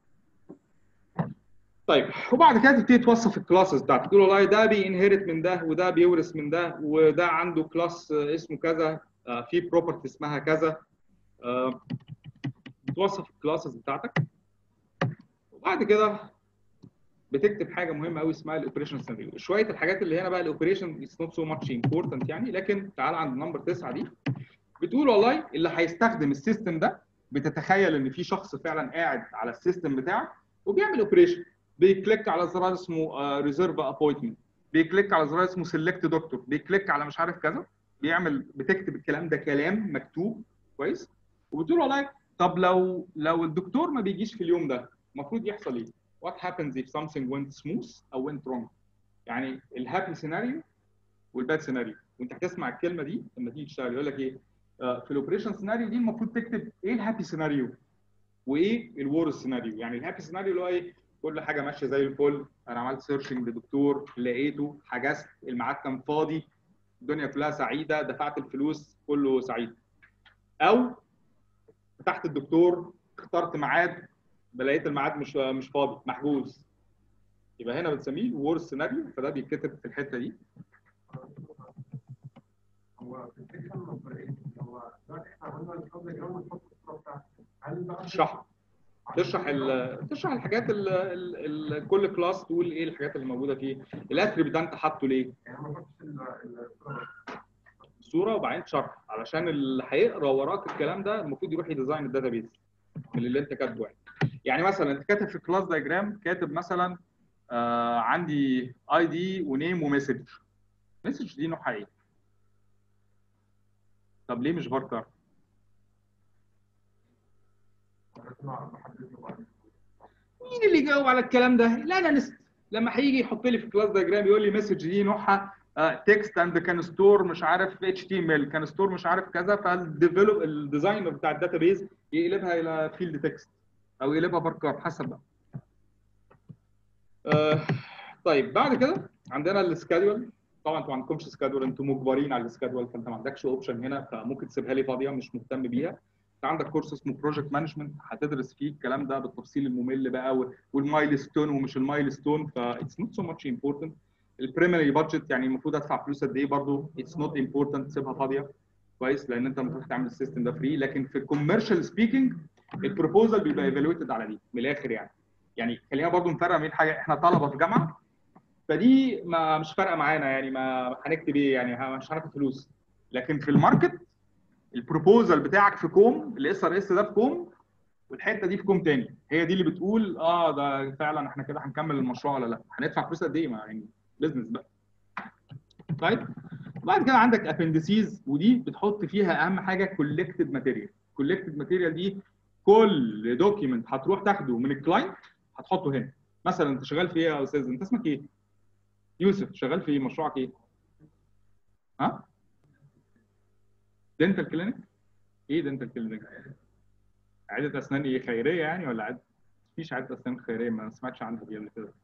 طيب وبعد كده تبتدي توصف الكلاسز بتاعتك تقول والله ده بينهرت من ده وده بيورث من ده وده عنده كلاس اسمه كذا آه، في بروبرتي اسمها كذا آه، بتوصف الكلاسز بتاعتك وبعد كده بتكتب حاجه مهمه قوي اسمها الاوبريشن سيناريو شويه الحاجات اللي هنا بقى الاوبريشن اتس نوت سو ماتش امبورتنت يعني لكن تعال عند نمبر 9 دي بتقول والله اللي هيستخدم السيستم ده بتتخيل ان في شخص فعلا قاعد على السيستم بتاعك وبيعمل اوبريشن بيكليك على زرار اسمه ريزيرف ابوينتمنت بيكليك على زرار اسمه سيلكت دكتور بيكليك على مش عارف كذا بيعمل بتكتب الكلام ده كلام مكتوب كويس وبتقول والله طب لو لو الدكتور ما بيجيش في اليوم ده المفروض يحصل ايه؟ What happens if something went smooth او went wrong؟ يعني الهابي سيناريو والباد سيناريو وانت هتسمع الكلمه دي لما تيجي تشتغل يقول لك ايه؟ آه، في الاوبريشن سيناريو دي المفروض تكتب ايه الهابي سيناريو وايه الورس سيناريو يعني الهابي سيناريو اللي هو ايه؟ كل حاجه ماشيه زي الفل انا عملت سيرشنج لدكتور لقيته حجزت الميعاد كان فاضي الدنيا كلها سعيده دفعت الفلوس كله سعيد او فتحت الدكتور اخترت ميعاد لقيت الميعاد مش مش فاضي محجوز يبقى هنا بنسميه وورس سيناريو فده بيتكتب في الحته دي هو في السكشن نمبر 8 هو دلوقتي احنا عملنا القبل جراوند نحط الصوره بتاعته هل بقى تشرح تشرح ال... تشرح الحاجات ال... ال... ال... كل كلاس تقول ايه الحاجات اللي موجوده فيه الاتريبيوت ده انت حاطه ليه يعني ما نحطش ال- ال- الصوره صوره وبعدين شرح علشان اللي هيقرا وراك الكلام ده المفروض يروح يديزاين الداتابيز من اللي انت كاتبه يعني يعني مثلا انت كاتب في كلاس دايجرام كاتب مثلا آه عندي اي دي ونيم ومسج مسج دي نوعها ايه؟ طب ليه مش فاركر؟ لازم اعرف احدد له بعد مين اللي يجاوب على الكلام ده؟ الاناليست لما هيجي يحط لي في كلاس دايجرام يقول لي مسج دي نوعها تكست اند كان ستور مش عارف اتش تي ام ال كان ستور مش عارف كذا فالديفلوب الديزاينر بتاع الداتابيز يقلبها الى فيلد تكست او يقلبها باركار حسب بقى. آه، طيب بعد كده عندنا السكادول طبعا انتوا ما عندكمش سكادول انتوا مجبرين على السكادول فانت ما عندكش اوبشن هنا فممكن تسيبها لي فاضيه مش مهتم بيها انت عندك كورس اسمه بروجكت مانجمنت هتدرس فيه الكلام ده بالتفصيل الممل بقى والمايلستون ومش المايلستون فاتس نوت سو ماتش امبورتنت البريمري بادجت يعني المفروض ادفع فلوس قد ايه برضه اتس نوت امبورتنت تسيبها فاضيه كويس لان انت المفروض تعمل السيستم ده فري لكن في الكوميرشال سبيكينج البروبوزال بيبقى ايفالويتد على دي من الاخر يعني يعني خلينا برضه نفرق بين حاجه احنا طلبه في جامعه فدي ما مش فارقه معانا يعني ما هنكتب ايه يعني مش هناخد فلوس لكن في الماركت البروبوزال بتاعك في كوم الاس ار اس ده في كوم والحته دي في كوم تاني هي دي اللي بتقول اه ده فعلا احنا كده هنكمل المشروع ولا لا هندفع فلوس قد ايه ما يعني بزنس بقى طيب بعد كده عندك ابندسيز ودي بتحط فيها اهم حاجه كولكتد ماتيريال كولكتد ماتيريال دي كل دوكيمنت هتروح تاخده من الكلاينت هتحطه هنا مثلا انت شغال في ايه يا استاذ انت اسمك ايه يوسف شغال في ايه مشروعك ايه ها دنتال كلينيك ايه دنتال كلينيك عياده اسنان ايه خيريه يعني ولا عياده مفيش عياده اسنان خيريه ما سمعتش عنها دي قبل كده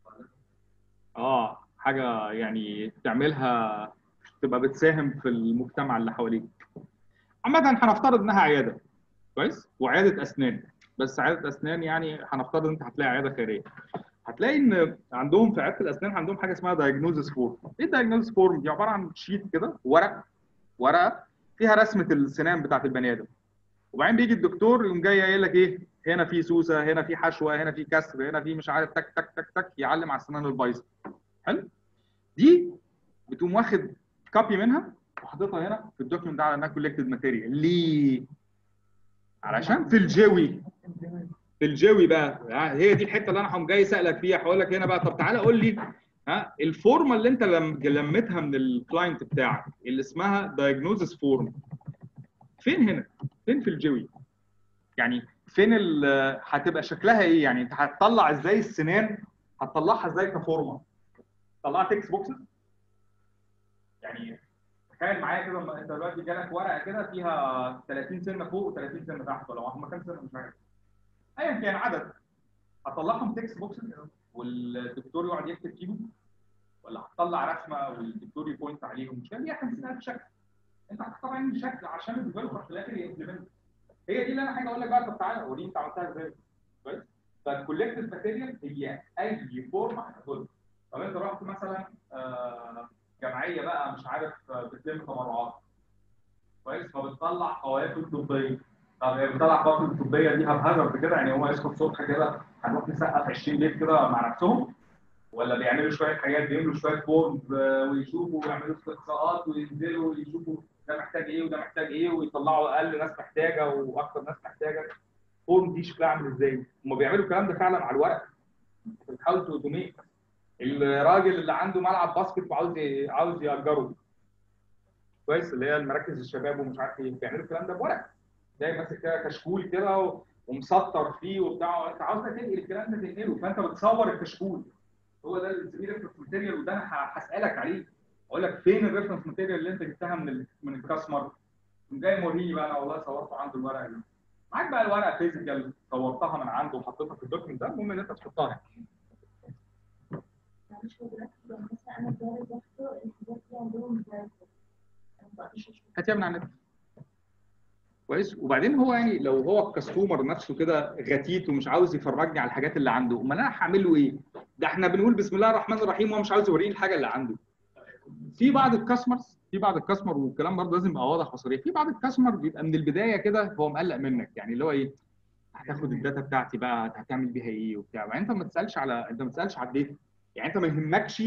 اه حاجه يعني تعملها تبقى بتساهم في المجتمع اللي حواليك عامه هنفترض انها عياده كويس وعياده اسنان بس عياده اسنان يعني هنفترض ان انت هتلاقي عياده خيريه هتلاقي ان عندهم في عياده الاسنان عندهم حاجه اسمها دايجنوزس فورم ايه الدايجنوزس فورم دي عباره عن شيت كده ورق ورقه فيها رسمه السنان بتاعت البني ادم وبعدين بيجي الدكتور يقوم جاي قايل لك ايه هنا في سوسه هنا في حشوه هنا في كسر هنا في مش عارف تك تك تك تك يعلم على السنان البايظه حلو دي بتقوم واخد كوبي منها وحاططها هنا في الدوكيومنت ده على انها كولكتد ماتيريال ليه؟ علشان في الجوي في الجوي بقى هي دي الحته اللي انا هقوم جاي سالك فيها هقول لك هنا بقى طب تعالى قول لي ها الفورمه اللي انت لم لمتها من الكلاينت بتاعك اللي اسمها دايجنوزس فورم فين هنا؟ فين في الجوي؟ يعني فين ال- هتبقى شكلها ايه؟ يعني انت هتطلع ازاي السنان هتطلعها ازاي كفورمه؟ طلعها تكست بوكسز يعني تخيل معايا كده لما انت دلوقتي جالك ورقه كده فيها 30 سنه فوق و30 سنه تحت ولا هم كام سنه مش عارف ايا كان عدد هتطلعهم تكست بوكسز والدكتور يقعد يكتب فيهم ولا هتطلع رسمه والدكتور يبوينت عليهم مش فاهم هي 50000 شكل انت هتختار انهي شكل عشان الديفلوبر في الاخر يمبلمنت هي دي اللي انا حاجه اقول لك بقى طب تعالى وريني انت عملتها ازاي كويس فالكولكتيف ماتيريال هي اي فورم هتاخدها طب انت رحت مثلا آه، جمعيه بقى مش عارف آه، بتلم تبرعات كويس فبتطلع قوافل طبيه طب هي بتطلع قوافل طبيه دي هبهزر كده يعني هو يصحوا الصبح كده هنروح نسقف 20 بيت كده مع نفسهم ولا بيعملوا شويه حاجات بيعملوا شويه فورمز ويشوفوا ويعملوا استقصاءات وينزلوا ويشوفوا ده محتاج ايه وده محتاج ايه ويطلعوا اقل ناس محتاجه واكثر ناس محتاجه فورم دي شكلها عامل ازاي؟ هم بيعملوا الكلام ده فعلا على الورق بتحاول توتوميت الراجل اللي عنده ملعب باسكت وعاوز ي- عاوز يأجره كويس اللي هي المراكز الشباب ومش عارف ايه بيعملوا الكلام ده بورق جاي ماسك كده كشكول كده و- ومسطر فيه وبتاع انت عاوز تنقل الكلام ده تنقله فانت بتصور الكشكول هو ده الزميل ريفرنس ماتيريال وده انا ه- هسالك عليه اقول لك فين الريفرنس ماتيريال اللي انت جبتها من ال... من الكاستمر جاي موريني بقى انا والله صورته عنده الورقه دي معاك بقى الورقه فيزيكال صورتها من عنده وحطيتها في الدوكيمنت ده المهم ان انت تحطها معلش هو دلوقتي يعني مثلا انا الجوال باخده الحاجات دي عندهم برايفت انا ما بقدرش اشوف هاتيها من على النت كويس وبعدين هو يعني لو هو الكاستمر نفسه كده غتيت ومش عاوز يفرجني على الحاجات اللي عنده امال انا هعمل له ايه؟ ده احنا بنقول بسم الله الرحمن الرحيم وهو مش عاوز يوريني الحاجه اللي عنده. في بعض الكاستمرز في بعض الكاستمر والكلام برضه لازم يبقى واضح وصريح في بعض الكاستمر بيبقى من البدايه كده هو مقلق منك يعني اللي هو ايه هتاخد الداتا بتاعتي بقى هتعمل بيها ايه وبتاع يعني انت ما تسالش على انت ما تسالش على الداتا يعني انت ما يهمكش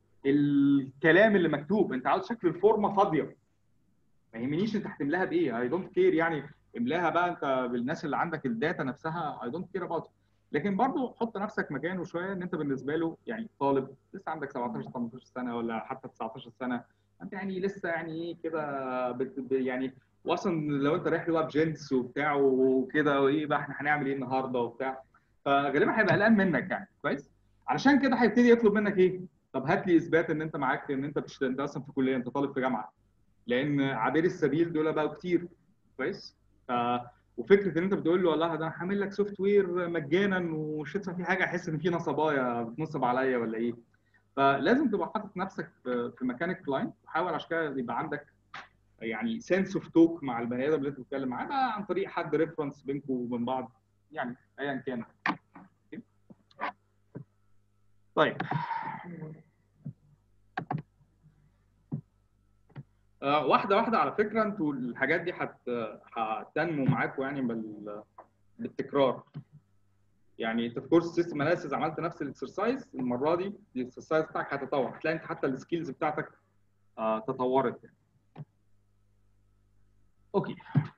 الكلام اللي مكتوب انت عاوز شكل الفورمه فاضيه ما يهمنيش انت هتملاها بايه اي دونت كير يعني املاها بقى انت بالناس اللي عندك الداتا نفسها اي دونت كير اباوت لكن برضو حط نفسك مكانه شويه ان انت بالنسبه له يعني طالب لسه عندك 17 18 سنه ولا حتى 19 سنه انت يعني لسه يعني ايه كده بت- ب- يعني واصلا لو انت رايح له بقى بجنس وبتاع وكده وايه بقى احنا هنعمل ايه النهارده وبتاع فغالبا هيبقى قلقان منك يعني كويس علشان كده هيبتدي يطلب منك ايه طب هات لي اثبات ان انت معاك ان انت بتشتغل انت اصلا في كليه انت طالب في جامعه لان عابري السبيل دول بقوا كتير كويس ف... وفكره ان انت بتقول له والله ده انا هعمل لك سوفت وير مجانا ومش هدفع فيه حاجه احس ان في نصبايا بتنصب عليا ولا ايه فلازم تبقى حاطط نفسك في في مكان الكلاينت وحاول عشان كده يبقى عندك يعني سنس اوف توك مع البني ادم اللي انت بتتكلم معاه بقى عن طريق حد ريفرنس بينكم وبين بعض يعني ايا كان طيب آه، واحده واحده على فكره انتوا الحاجات دي هت هتنمو معاكم يعني بال... بالتكرار يعني انت في كورس سيستم اناليسيز عملت نفس الاكسرسايز المره دي الاكسرسايز بتاعك هتتطور هتلاقي انت حتى السكيلز بتاعتك آه، تطورت يعني. اوكي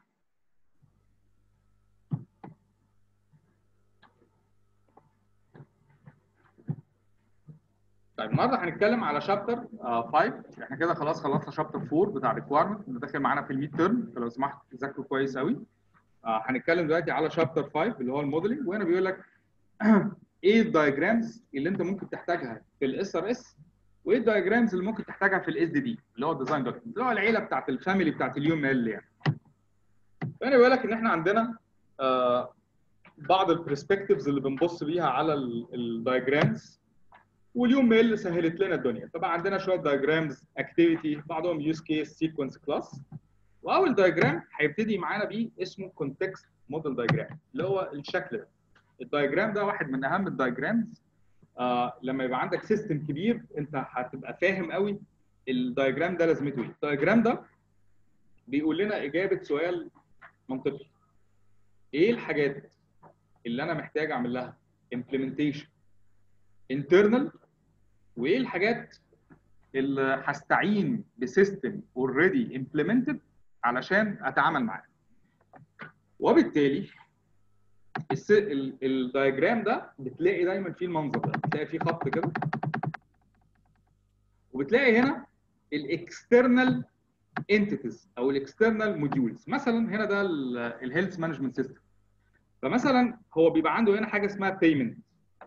طيب النهارده هنتكلم على شابتر 5 احنا كده خلاص خلصنا شابتر 4 بتاع ريكويرمنت اللي داخل معانا في الميد تيرم فلو سمحت ذاكروا كويس قوي آه، هنتكلم دلوقتي على شابتر 5 اللي هو الموديلنج وهنا بيقول لك ايه الدايجرامز اللي انت ممكن تحتاجها في الاس ار اس وايه الدايجرامز اللي ممكن تحتاجها في الاس دي دي اللي هو الديزاين دوكيمنت اللي هو العيله بتاعت الفاميلي بتاعت اليوم ال يعني فهنا بيقول لك ان احنا عندنا آه، بعض البرسبكتيفز اللي بنبص بيها على الدايجرامز واليوم ميل سهلت لنا الدنيا طبعا عندنا شويه دايجرامز اكتيفيتي بعضهم يوز كيس سيكونس كلاس واول دايجرام هيبتدي معانا بيه اسمه كونتكست موديل دايجرام اللي هو الشكل ده الدايجرام ده واحد من اهم الدايجرامز آه لما يبقى عندك سيستم كبير انت هتبقى فاهم قوي الدايجرام ده لازمته ايه الدايجرام ده بيقول لنا اجابه سؤال منطقي ايه الحاجات اللي انا محتاج اعمل لها implementation internal وايه الحاجات اللي هستعين بسيستم اوريدي امبلمنتد علشان اتعامل معاه وبالتالي الس- ال- الدايجرام ده بتلاقي دايما فيه المنظر ده بتلاقي فيه خط كده وبتلاقي هنا الاكسترنال انتيتيز او الاكسترنال موديولز مثلا هنا ده الهيلث مانجمنت سيستم فمثلا هو بيبقى عنده هنا حاجه اسمها بيمنت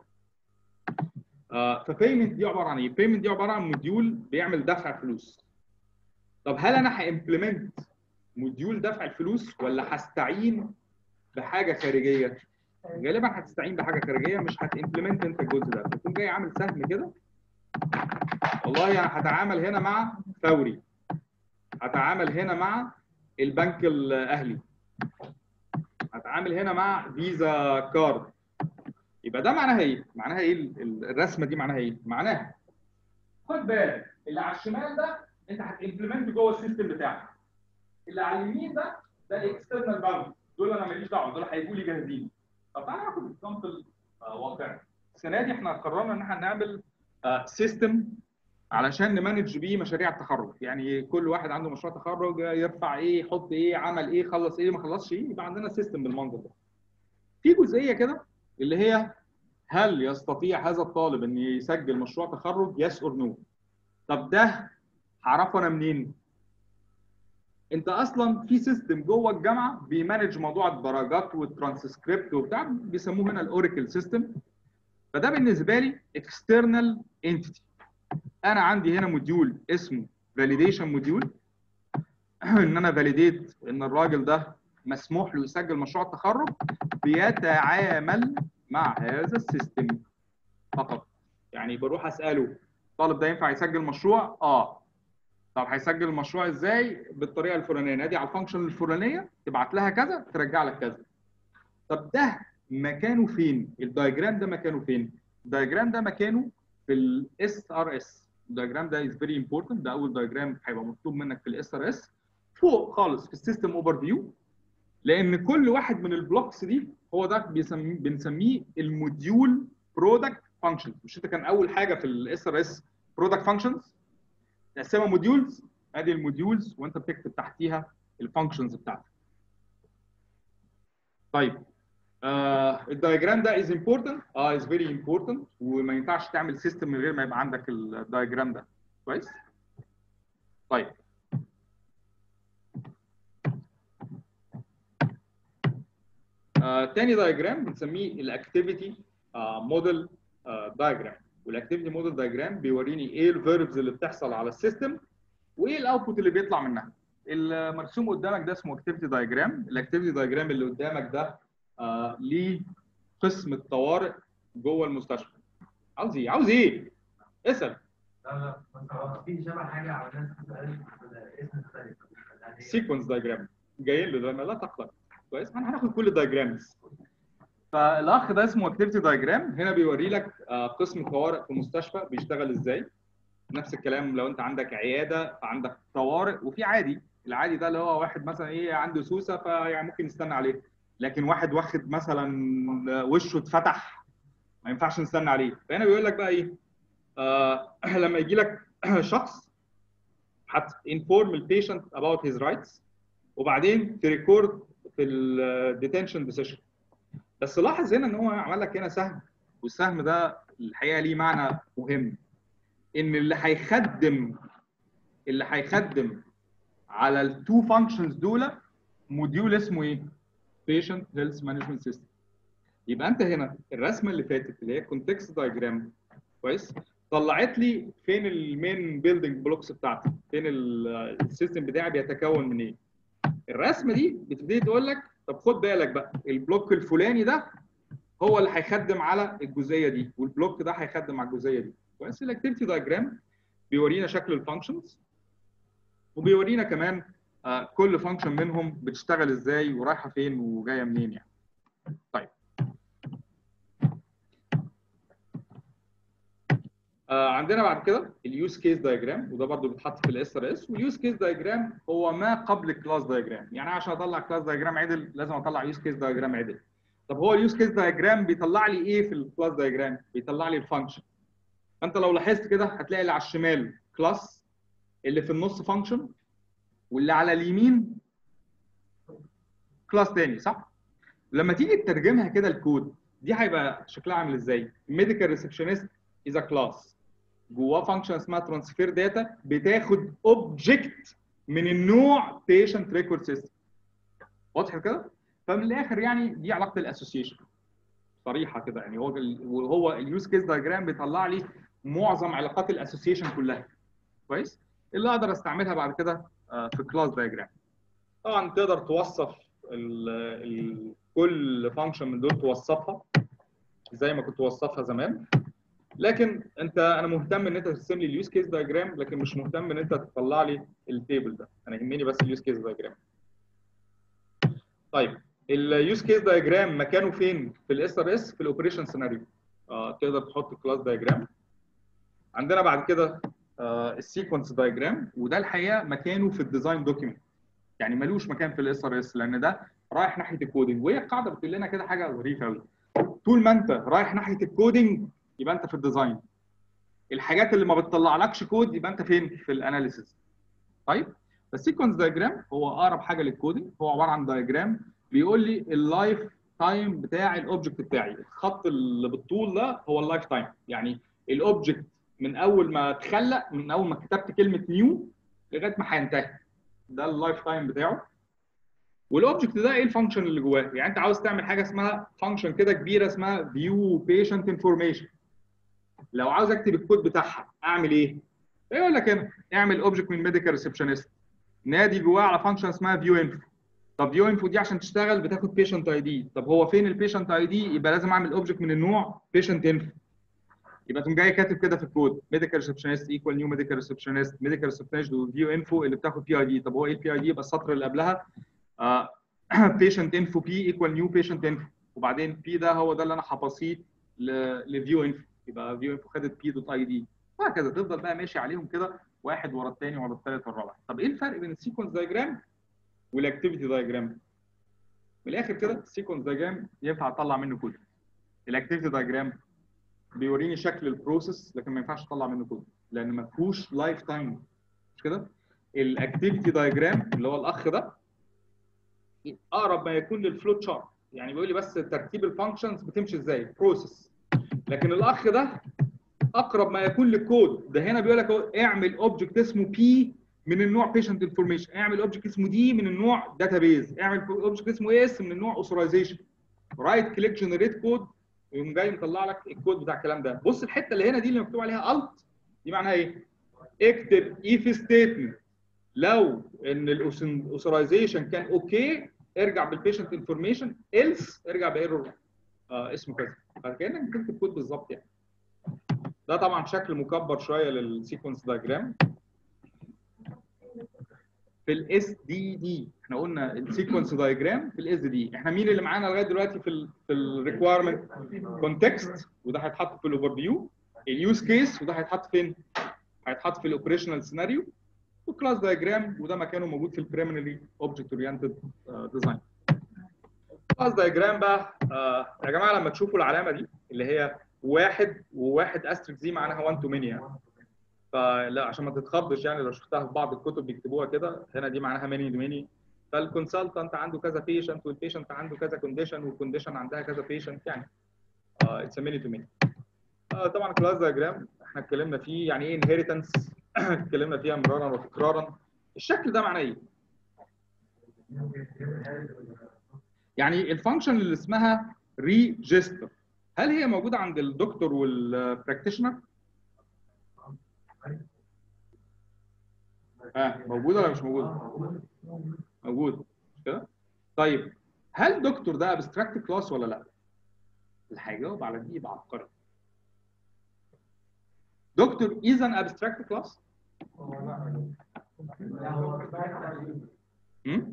فبيمنت دي عباره عن ايه؟ بيمنت دي عباره عن موديول بيعمل دفع فلوس. طب هل انا هامبلمنت موديول دفع الفلوس ولا هستعين بحاجه خارجيه؟ غالبا هتستعين بحاجه خارجيه مش هتمبلمنت انت الجزء ده، فتقوم جاي عامل سهم كده والله انا هتعامل هنا مع فوري. اتعامل هنا مع البنك الاهلي هتعامل هنا مع فيزا كارد يبقى ده معناها ايه؟ معناها ايه ال- ال- الرسمه دي معناها ايه؟ معناها خد بالك اللي على الشمال ده انت هتمبلمنت جوه السيستم بتاعك اللي على اليمين ده ده الاكسترنال بالانس دول انا ماليش دعوه دول هيجوا لي جاهزين طب تعالى ناخد اكزامبل واقعي السنه دي احنا قررنا ان احنا نعمل سيستم علشان نمانج بيه مشاريع التخرج يعني كل واحد عنده مشروع تخرج يرفع ايه يحط ايه عمل ايه خلص ايه ما خلصش ايه يبقى عندنا سيستم بالمنظر ده في جزئيه كده اللي هي هل يستطيع هذا الطالب ان يسجل مشروع تخرج يس اور نو طب ده هعرفه انا منين انت اصلا في سيستم جوه الجامعه بيمانج موضوع الدرجات والترانسكريبت وبتاع بيسموه هنا الاوراكل سيستم فده بالنسبه لي اكسترنال انتيتي انا عندي هنا موديول اسمه فاليديشن موديول ان انا فاليديت ان الراجل ده مسموح له يسجل مشروع التخرج بيتعامل مع هذا السيستم فقط يعني بروح اساله الطالب ده ينفع يسجل مشروع اه طب هيسجل المشروع ازاي بالطريقه الفلانيه نادي على الفانكشن الفلانيه تبعت لها كذا ترجع لك كذا طب ده مكانه فين الدايجرام ده مكانه فين الدايجرام ده مكانه في الاس ار اس الدايجرام ده از فيري امبورتنت ده اول دايجرام هيبقى مطلوب منك في الاس ار اس فوق خالص في السيستم اوفر فيو لان كل واحد من البلوكس دي هو ده بيسمي بنسميه الموديول برودكت فانكشن مش انت كان اول حاجه في الاس ار اس برودكت فانكشنز تقسمها موديولز ادي الموديولز وانت بتكتب تحتيها الفانكشنز بتاعتك طيب آه الدايجرام ده از امبورتنت اه از فيري امبورتنت وما ينفعش تعمل سيستم من غير ما يبقى عندك الدايجرام ده كويس طيب آه تاني دايجرام بنسميه الاكتيفيتي موديل دايجرام والاكتيفيتي موديل دايجرام بيوريني ايه الفيربز اللي بتحصل على السيستم وايه الاوتبوت اللي بيطلع منها المرسوم قدامك ده اسمه اكتيفيتي دايجرام الاكتيفيتي دايجرام اللي قدامك ده آه ليه قسم الطوارئ جوه المستشفى عاوز ايه عاوز ايه اسال لا لا بس هو في شبه حاجه عملناها في اسم مختلف يعني سيكونس دايجرام جايين له ده لا تقلق كويس احنا هناخد كل الدايجرامز فالاخ ده اسمه اكتيفيتي دايجرام هنا بيوري لك آه، قسم الطوارئ في المستشفى بيشتغل ازاي نفس الكلام لو انت عندك عياده فعندك طوارئ وفي عادي العادي ده اللي هو واحد مثلا ايه عنده سوسه فيعني ممكن نستنى عليه لكن واحد واخد مثلا وشه اتفتح ما ينفعش نستنى عليه فهنا بيقول لك بقى ايه آه لما يجي لك شخص هت inform البيشنت about his rights وبعدين تريكورد في الديتنشن ديسيشن بس لاحظ هنا ان هو عمل لك هنا سهم والسهم ده الحقيقه ليه معنى مهم ان اللي هيخدم اللي هيخدم على التو فانكشنز دول موديول اسمه ايه؟ بيشنت هيلث مانجمنت سيستم يبقى انت هنا الرسمه اللي فاتت اللي هي كونتكست دايجرام كويس طلعت لي فين المين بيلدينج بلوكس بتاعتي فين ال- السيستم بتاعي بيتكون من ايه الرسمه دي بتبتدي تقول لك طب خد بالك بقى البلوك الفلاني ده هو اللي هيخدم على الجزئيه دي والبلوك ده هيخدم على الجزئيه دي كويس الاكتيفيتي دايجرام بيورينا شكل الفانكشنز وبيورينا كمان آه، كل فانكشن منهم بتشتغل ازاي ورايحه فين وجايه منين يعني طيب آه، عندنا بعد كده اليوز كيس دايجرام وده برضو بيتحط في الاس ار اس واليوز كيس دايجرام هو ما قبل الكلاس دايجرام يعني عشان اطلع كلاس دايجرام عدل لازم اطلع يوز كيس دايجرام عدل طب هو اليوز كيس دايجرام بيطلع لي ايه في الكلاس دايجرام بيطلع لي الفانكشن فانت لو لاحظت كده هتلاقي اللي على الشمال كلاس اللي في النص فانكشن واللي على اليمين كلاس تاني صح لما تيجي تترجمها كده الكود دي هيبقى شكلها عامل ازاي ميديكال ريسبشنست از ا كلاس جواه فانكشن اسمها ترانسفير داتا بتاخد اوبجكت من النوع بيشنت ريكورد سيستم واضح كده فمن الاخر يعني دي علاقه الاسوسيشن صريحه كده يعني هو ال- وهو اليوز كيس دايجرام بيطلع لي معظم علاقات الاسوسيشن كلها كويس اللي اقدر استعملها بعد كده آه، في كلاس دايجرام طبعا تقدر توصف ال ال كل فانكشن من دول توصفها زي ما كنت توصفها زمان لكن انت انا مهتم ان انت ترسم لي اليوز كيس دايجرام لكن مش مهتم ان انت تطلع لي التيبل ده انا يهمني بس اليوز كيس دايجرام طيب اليوز كيس دايجرام مكانه فين في الاس ار اس في الاوبريشن سيناريو آه تقدر تحط كلاس دايجرام عندنا بعد كده آه السيكونس دايجرام وده الحقيقه مكانه في الديزاين دوكيمنت يعني ملوش مكان في الاس ار اس لان ده رايح ناحيه الكودنج وهي القاعده بتقول لنا كده حاجه ظريفه قوي طول ما انت رايح ناحيه الكودنج يبقى انت في الديزاين الحاجات اللي ما بتطلعلكش كود يبقى انت فين في الاناليسيس طيب السيكونس دايجرام هو اقرب حاجه للكودنج هو عباره عن دايجرام بيقول لي اللايف تايم بتاع الاوبجكت بتاعي الخط اللي بالطول ده هو اللايف تايم يعني الاوبجكت من اول ما اتخلق من اول ما كتبت كلمه نيو لغايه ما هينتهي ده اللايف تايم بتاعه والاوبجكت ده ايه الفانكشن اللي جواه يعني انت عاوز تعمل حاجه اسمها فانكشن كده كبيره اسمها فيو بيشنت انفورميشن لو عاوز اكتب الكود بتاعها اعمل ايه يقول لك هنا اعمل اوبجكت من ميديكال ريسبشنست نادي جواه على فانكشن اسمها فيو انفو طب فيو انفو دي عشان تشتغل بتاخد بيشنت اي دي طب هو فين البيشنت اي دي يبقى لازم اعمل اوبجكت من النوع بيشنت انفو يبقى تقوم جاي كاتب كده في الكود ميديكال ريسبشنست ايكوال نيو ميديكال ريسبشنست ميديكال ريسبشنست وفيو انفو اللي بتاخد بي اي دي طب هو ايه البي اي دي يبقى السطر اللي قبلها بيشنت انفو بي ايكوال نيو بيشنت انفو وبعدين بي ده هو ده اللي انا هبصيه لفيو انفو يبقى فيو انفو خدت بي دوت اي دي وهكذا تفضل بقى ماشي عليهم كده واحد ورا الثاني ورا الثالث والرابع طب ايه الفرق بين السيكونس دايجرام والاكتيفيتي دايجرام من الاخر كده السيكونس دايجرام ينفع اطلع منه كود الاكتيفيتي دايجرام بيوريني شكل البروسيس لكن ما ينفعش اطلع منه كود لان ما فيهوش لايف تايم مش كده الاكتيفيتي دايجرام اللي هو الاخ ده اقرب ما يكون للفلو تشارت يعني بيقول لي بس ترتيب الفانكشنز بتمشي ازاي بروسيس لكن الاخ ده اقرب ما يكون للكود ده هنا بيقول لك اعمل اوبجكت اسمه بي من النوع بيشنت انفورميشن اعمل اوبجكت اسمه دي من النوع داتابيز اعمل اوبجكت اسمه اس من النوع اوثرايزيشن رايت كليك جنريت كود يقوم جاي مطلع لك الكود بتاع الكلام ده بص الحته اللي هنا دي اللي مكتوب عليها الت دي معناها ايه اكتب اف ستيتمنت لو ان الاوثرايزيشن كان اوكي ارجع بالبيشنت انفورميشن ايلس ارجع بايرور آه اسمه كذا فكانك بتكتب كود بالظبط يعني ده طبعا شكل مكبر شويه للسيكونس دايجرام في الاس دي دي احنا قلنا السيكونس دايجرام في الاس دي احنا مين اللي معانا لغايه دلوقتي في ال في الريكويرمنت كونتكست وده هيتحط في الاوفر فيو اليوز كيس وده هيتحط فين هيتحط في الاوبريشنال سيناريو والكلاس دايجرام وده مكانه موجود في البريمينري اوبجكت اورينتد ديزاين كلاس دايجرام بقى آه يا جماعه لما تشوفوا العلامه دي اللي هي واحد وواحد استريك دي معناها 1 تو ميني يعني فلا عشان ما تتخضش يعني لو شفتها في بعض الكتب بيكتبوها كده هنا دي معناها ماني ماني فالكونسلتنت عنده كذا بيشنت والبيشنت عنده كذا كونديشن والكونديشن عندها كذا بيشنت يعني اتس ماني تو ماني طبعا كلاس دايجرام احنا اتكلمنا فيه يعني ايه انهيرتنس اتكلمنا فيها مرارا وتكرارا الشكل ده معناه ايه؟ يعني الفانكشن اللي اسمها ريجستر هل هي موجوده عند الدكتور والبراكتيشنر؟ اه موجوده ولا مش موجوده؟ موجوده مش كده؟ طيب هل دكتور ده ابستراكت كلاس ولا لا؟ اللي هيجاوب على دي يبقى عبقري. دكتور is an abstract class؟ امم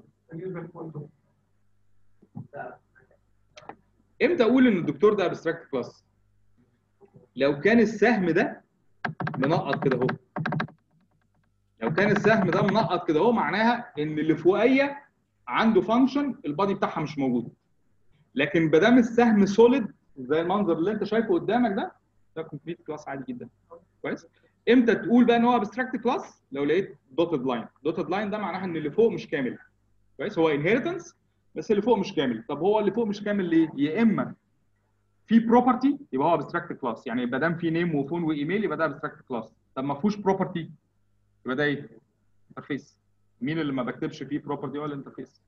امتى اقول ان الدكتور ده ابستراكت كلاس؟ لو كان السهم ده منقط كده اهو لو كان السهم ده منقط كده اهو معناها ان اللي فوقيه عنده فانكشن البادي بتاعها مش موجود لكن ما دام السهم سوليد زي المنظر اللي انت شايفه قدامك ده ده كومبليت كلاس عادي جدا كويس امتى تقول بقى ان هو ابستراكت كلاس لو لقيت دوتد لاين دوتد لاين ده معناها ان اللي فوق مش كامل كويس هو انهيرتنس بس اللي فوق مش كامل طب هو اللي فوق مش كامل ليه يا اما في بروبرتي يبقى هو ابستراكت كلاس يعني ما دام في نيم وفون وايميل يبقى ده ابستراكت كلاس طب ما فيهوش بروبرتي يبقى ده ايه انترفيس مين اللي ما بكتبش فيه بروبرتي هو الانترفيس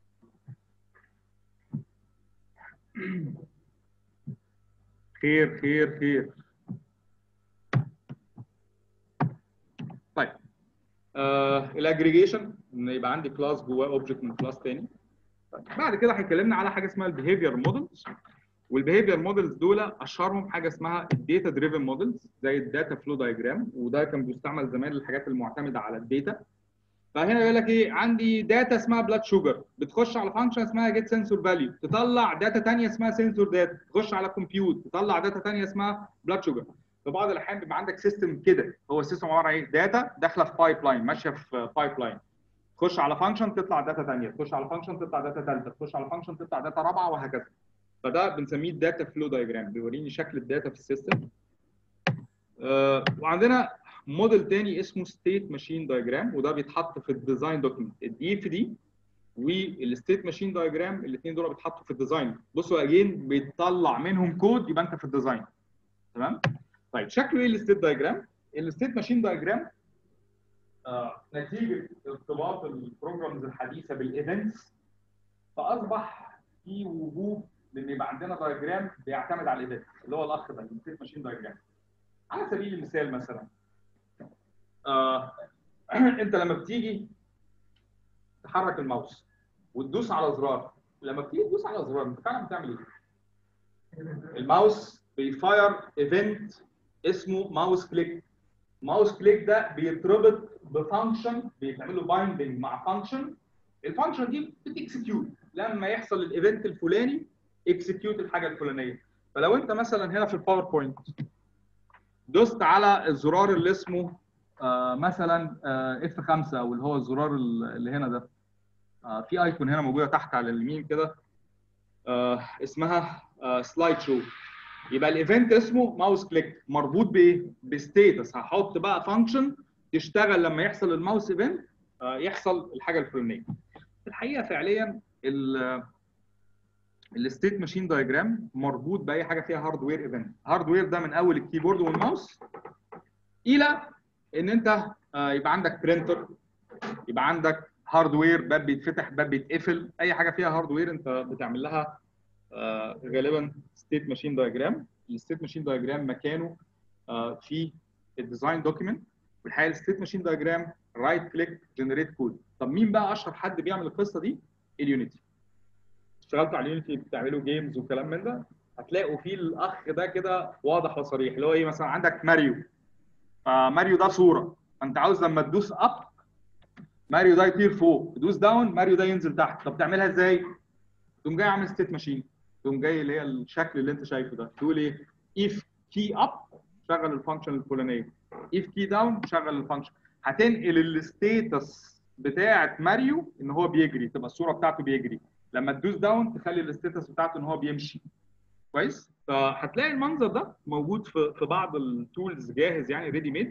خير خير خير طيب آه الاجريجيشن ان يبقى عندي كلاس جواه اوبجكت من كلاس تاني طيب. بعد كده هيكلمنا على حاجه اسمها البيهيفير مودلز والبيهيفير مودلز دول اشهرهم حاجه اسمها الداتا دريفن مودلز زي الداتا فلو دايجرام وده كان بيستعمل زمان للحاجات المعتمده على الداتا فهنا يقول لك ايه عندي داتا اسمها بلاد شوجر بتخش على فانكشن اسمها جيت سنسور فاليو تطلع داتا ثانيه اسمها سنسور داتا تخش على كومبيوت تطلع داتا ثانيه اسمها بلاد شوجر في بعض الاحيان بيبقى عندك سيستم كده هو السيستم عباره عن ايه داتا داخله في بايب لاين ماشيه في بايب لاين تخش على فانكشن تطلع داتا ثانيه تخش على فانكشن تطلع داتا ثالثه تخش على فانكشن تطلع داتا رابعه وهكذا فده بنسميه الداتا فلو دايجرام بيوريني شكل الداتا في السيستم آه وعندنا موديل تاني اسمه ستيت ماشين دايجرام وده بيتحط في الديزاين دوكيمنت الدي اف دي والستيت ماشين دايجرام الاثنين دول بيتحطوا في الديزاين بصوا اجين بيطلع منهم كود يبقى انت في الديزاين تمام طيب شكله ايه الستيت دايجرام الستيت ماشين دايجرام آه نتيجه ارتباط البروجرامز الحديثه بالايفنتس فاصبح في وجوه لان يبقى عندنا دايجرام بيعتمد على الايفنت اللي هو الاخ ده الستيت ماشين دايجرام على سبيل المثال مثلا آه انت لما بتيجي تحرك الماوس وتدوس على زرار لما بتيجي تدوس على زرار انت فعلا بتعمل ايه؟ الماوس بيفاير ايفنت اسمه ماوس كليك ماوس كليك ده بيتربط بفانكشن بيتعمل له بايندنج مع فانكشن الفانكشن دي بتكسكيوت لما يحصل الايفنت الفلاني اكسكيوت الحاجه الفلانيه فلو انت مثلا هنا في الباوربوينت دوست على الزرار اللي اسمه آه مثلا اف 5 او اللي هو الزرار اللي هنا ده آه في ايكون هنا موجوده تحت على اليمين كده آه اسمها سلايد شو يبقى الايفنت اسمه ماوس كليك مربوط بايه؟ بستيتس هحط بقى فانكشن تشتغل لما يحصل الماوس ايفنت يحصل الحاجه الفلانيه. في الحقيقه فعليا الستيت ماشين دايجرام مربوط باي حاجه فيها هاردوير ايفنت، هاردوير ده من اول الكيبورد والماوس الى ان انت يبقى عندك برينتر يبقى عندك هاردوير باب بيتفتح باب بيتقفل اي حاجه فيها هاردوير انت بتعمل لها غالبا ستيت ماشين دايجرام الستيت ماشين دايجرام مكانه في الديزاين دوكيمنت في الحقيقه الستيت ماشين دايجرام رايت كليك جنريت كود طب مين بقى اشهر حد بيعمل القصه دي اليونيتي اشتغلتوا على اليونيتي بتعملوا جيمز وكلام من ده هتلاقوا فيه الاخ ده كده واضح وصريح اللي هو ايه مثلا عندك ماريو فماريو ده صوره انت عاوز لما تدوس اب ماريو ده يطير فوق تدوس داون ماريو ده ينزل تحت طب تعملها ازاي تقوم جاي عامل ستيت ماشين تقوم جاي اللي هي الشكل اللي انت شايفه ده تقول ايه اف كي اب شغل الفانكشن الفلانيه اف كي داون شغل الفانكشن هتنقل الستيتس بتاعه ماريو ان هو بيجري تبقى الصوره بتاعته بيجري لما تدوس داون تخلي الستيتس بتاعته ان هو بيمشي كويس فهتلاقي المنظر ده موجود في في بعض التولز جاهز يعني ريدي ميد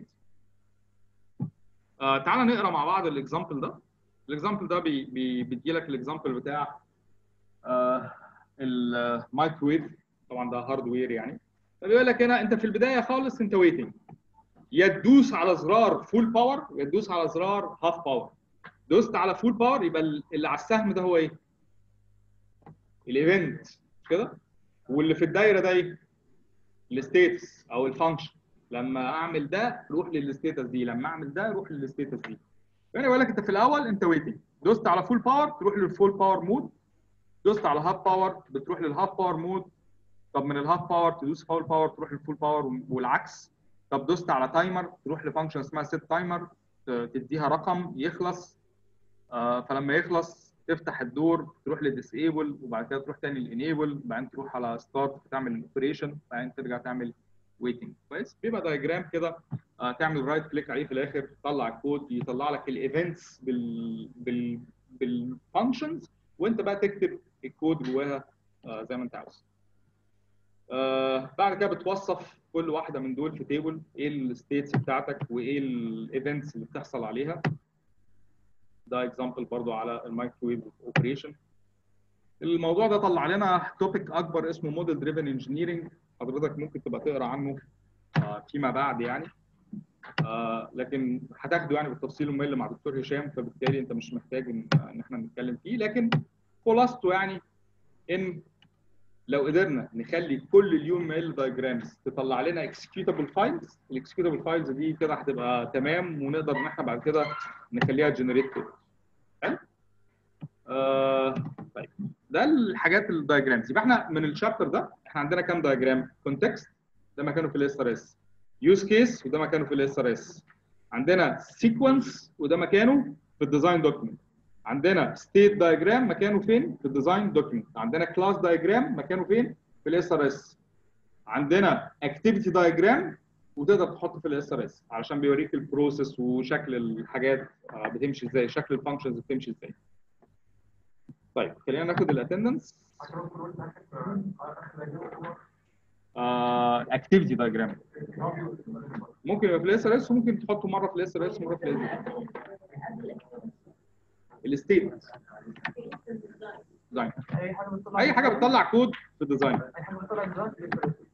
آه تعالى نقرا مع بعض الاكزامبل ده الاكزامبل ده بي بي بيدي لك الاكزامبل بتاع آه المايكرويف طبعا ده هاردوير يعني فبيقول لك هنا انت في البدايه خالص انت ويتنج يا تدوس على زرار فول باور يا تدوس على زرار هاف باور دوست على فول باور يبقى اللي على السهم ده هو ايه؟ الايفنت مش كده؟ واللي في الدايره ده ايه؟ الستيتس او الفانكشن لما اعمل ده روح للستيتس دي لما اعمل ده روح للستيتس دي يعني بقول لك انت في الاول انت ويتنج دوست على فول باور تروح للفول باور مود دوست على هاف باور بتروح للهاف باور مود طب من الهاف باور تدوس فول باور تروح للفول باور والعكس طب دوست على تايمر تروح لفانكشن اسمها سيت تايمر تديها رقم يخلص آه فلما يخلص تفتح الدور تروح للديسيبل وبعد كده تروح تاني للانيبل وبعدين تروح على ستارت تعمل الاوبريشن وبعدين ترجع تعمل ويتنج كويس بيبقى دايجرام كده آه تعمل رايت كليك عليه في الاخر تطلع الكود يطلع لك الايفنتس بال بال بالفانكشنز وانت بقى تكتب الكود جواها آه زي ما انت عاوز. آه بعد كده بتوصف كل واحده من دول في تيبل ايه الستيتس بتاعتك وايه الايفنتس اللي بتحصل عليها. ده اكزامبل برضو على المايكرويف اوبريشن. الموضوع ده طلع لنا توبيك اكبر اسمه موديل دريفن انجينيرنج حضرتك ممكن تبقى تقرا عنه آه فيما بعد يعني. آه لكن هتاخده يعني بالتفصيل الممل مع دكتور هشام فبالتالي انت مش محتاج ان, إن احنا نتكلم فيه لكن خلاصته يعني ان لو قدرنا نخلي كل اليوم ميل دايجرامز تطلع لنا اكسكيوتابل فايلز الاكسكيوتابل فايلز دي كده هتبقى تمام ونقدر ان احنا بعد كده نخليها جنريت كود حلو؟ آه طيب ده الحاجات الدايجرامز يبقى احنا من الشابتر ده احنا عندنا كام دايجرام كونتكست ده مكانه في الاس ار اس يوز كيس وده مكانه في الاس ار اس عندنا سيكونس وده مكانه في الديزاين دوكيمنت عندنا ستيت دايجرام مكانه فين في الديزاين دوكيمنت عندنا كلاس دايجرام مكانه فين في الاس ار اس عندنا اكتيفيتي دايجرام وتقدر تحطه في الاس ار اس علشان بيوريك البروسيس وشكل الحاجات آه، بتمشي ازاي شكل الفانكشنز بتمشي ازاي طيب خلينا ناخد الاتندنس عشان كل واحد اخر اجابه اكتيفيتي دايجرام ممكن يبقى في الاس ار اس وممكن تحطه مره في الاس ار اس ومره في الاس الستيت ديزاين اي حاجه بتطلع اي حاجه بتطلع كود في الديزاين اي حاجه بتطلع دلوقتي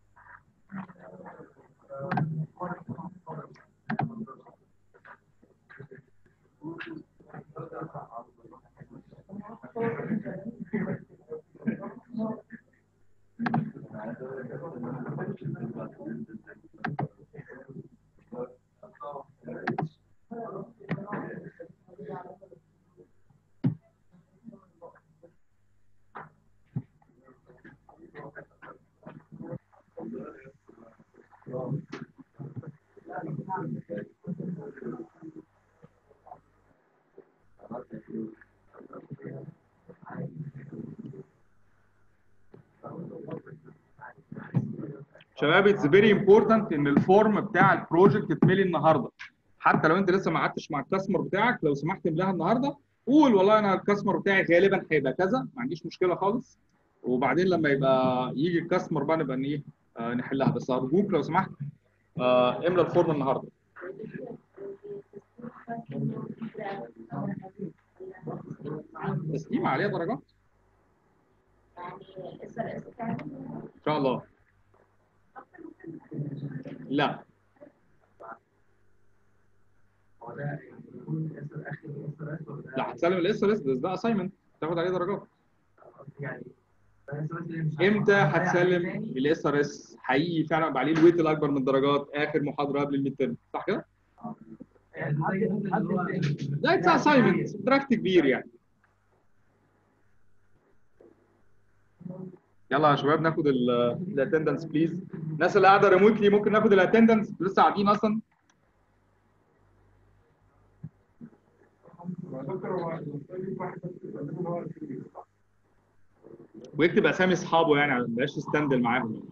شباب اتس فيري امبورتنت ان الفورم بتاع البروجكت يتملي النهارده حتى لو انت لسه ما قعدتش مع الكاستمر بتاعك لو سمحت املاها النهارده قول والله انا الكاستمر بتاعي غالبا هيبقى كذا ما عنديش مشكله خالص وبعدين لما يبقى يجي الكاستمر بقى نبقى ايه آه نحلها بس ارجوك لو سمحت آه املى الفورم النهارده تسليم عليها درجات يعني اس ار اس كامل ان شاء الله لا هو ده يكون الاس اخر الاس ار اس ولا لا هتسلم الاس اس بس ده اساينمنت تاخد عليه درجات يعني ده SRS اللي مش امتى عارف- هتسلم تاني؟ الاس ار اس حقيقي فعلا يبقى عليه الويت الاكبر من الدرجات اخر محاضره قبل الميد ترم صح كده؟ يعني زي اللي هو- ده اتس اساينمنت درجت كبير يعني يلا يا شباب ناخد الاتندنس بليز الناس اللي قاعده ريموتلي ممكن ناخد الاتندنس لسه قاعدين اصلا دكتور هو المفروض واحد بس يقول لنا ان هو الكبير صح؟ ويكتب اسامي اصحابه يعني ما بقاش يستندل معاهم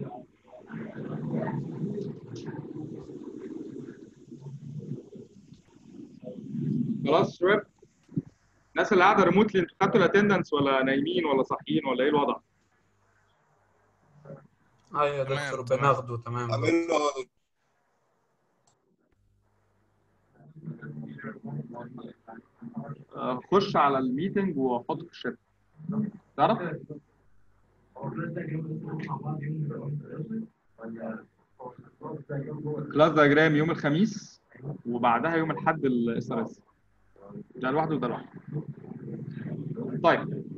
خلاص يا شباب الناس اللي قاعده ريموتلي انتوا خدتوا الاتندنس ولا نايمين ولا صاحيين ولا ايه الوضع؟ ايوه يا تمام، دكتور تمام. بناخده تمام عامل له آه، خش على الميتنج وحطه في الشات تعرف؟ هو الكلاس ده جايين مع بعض يوم الثلاثاء ولا كلاس دايجرام يوم الخميس وبعدها يوم الاحد الاس ار اس ده لوحده وده لوحده طيب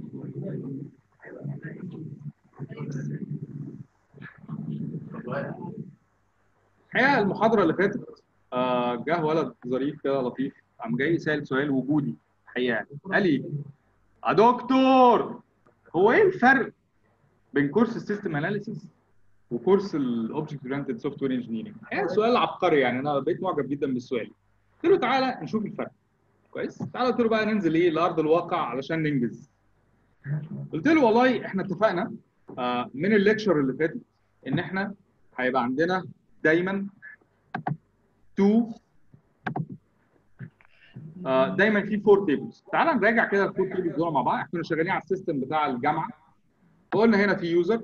الحقيقه المحاضره اللي فاتت آه، جه ولد ظريف كده لطيف قام جاي سال سؤال وجودي الحقيقه يعني. قال لي يا دكتور هو ايه الفرق بين كورس السيستم اناليسيس وكورس الاوبجكت اورينتد سوفت وير انجينيرنج الحقيقه سؤال عبقري يعني انا بقيت معجب جدا بالسؤال قلت له تعالى نشوف الفرق كويس تعالى قلت له بقى ننزل ايه لارض الواقع علشان ننجز قلت له والله احنا اتفقنا آه، من الليكشر اللي فاتت ان احنا هيبقى عندنا دايما تو آه، دايما في فور تيبلز تعال نراجع كده الفور تيبلز دول مع بعض احنا كنا شغالين على السيستم بتاع الجامعه قلنا هنا في يوزر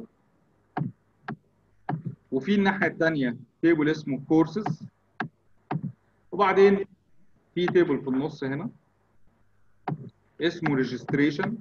وفي الناحيه الثانيه تيبل اسمه كورسز وبعدين في تيبل في النص هنا اسمه ريجستريشن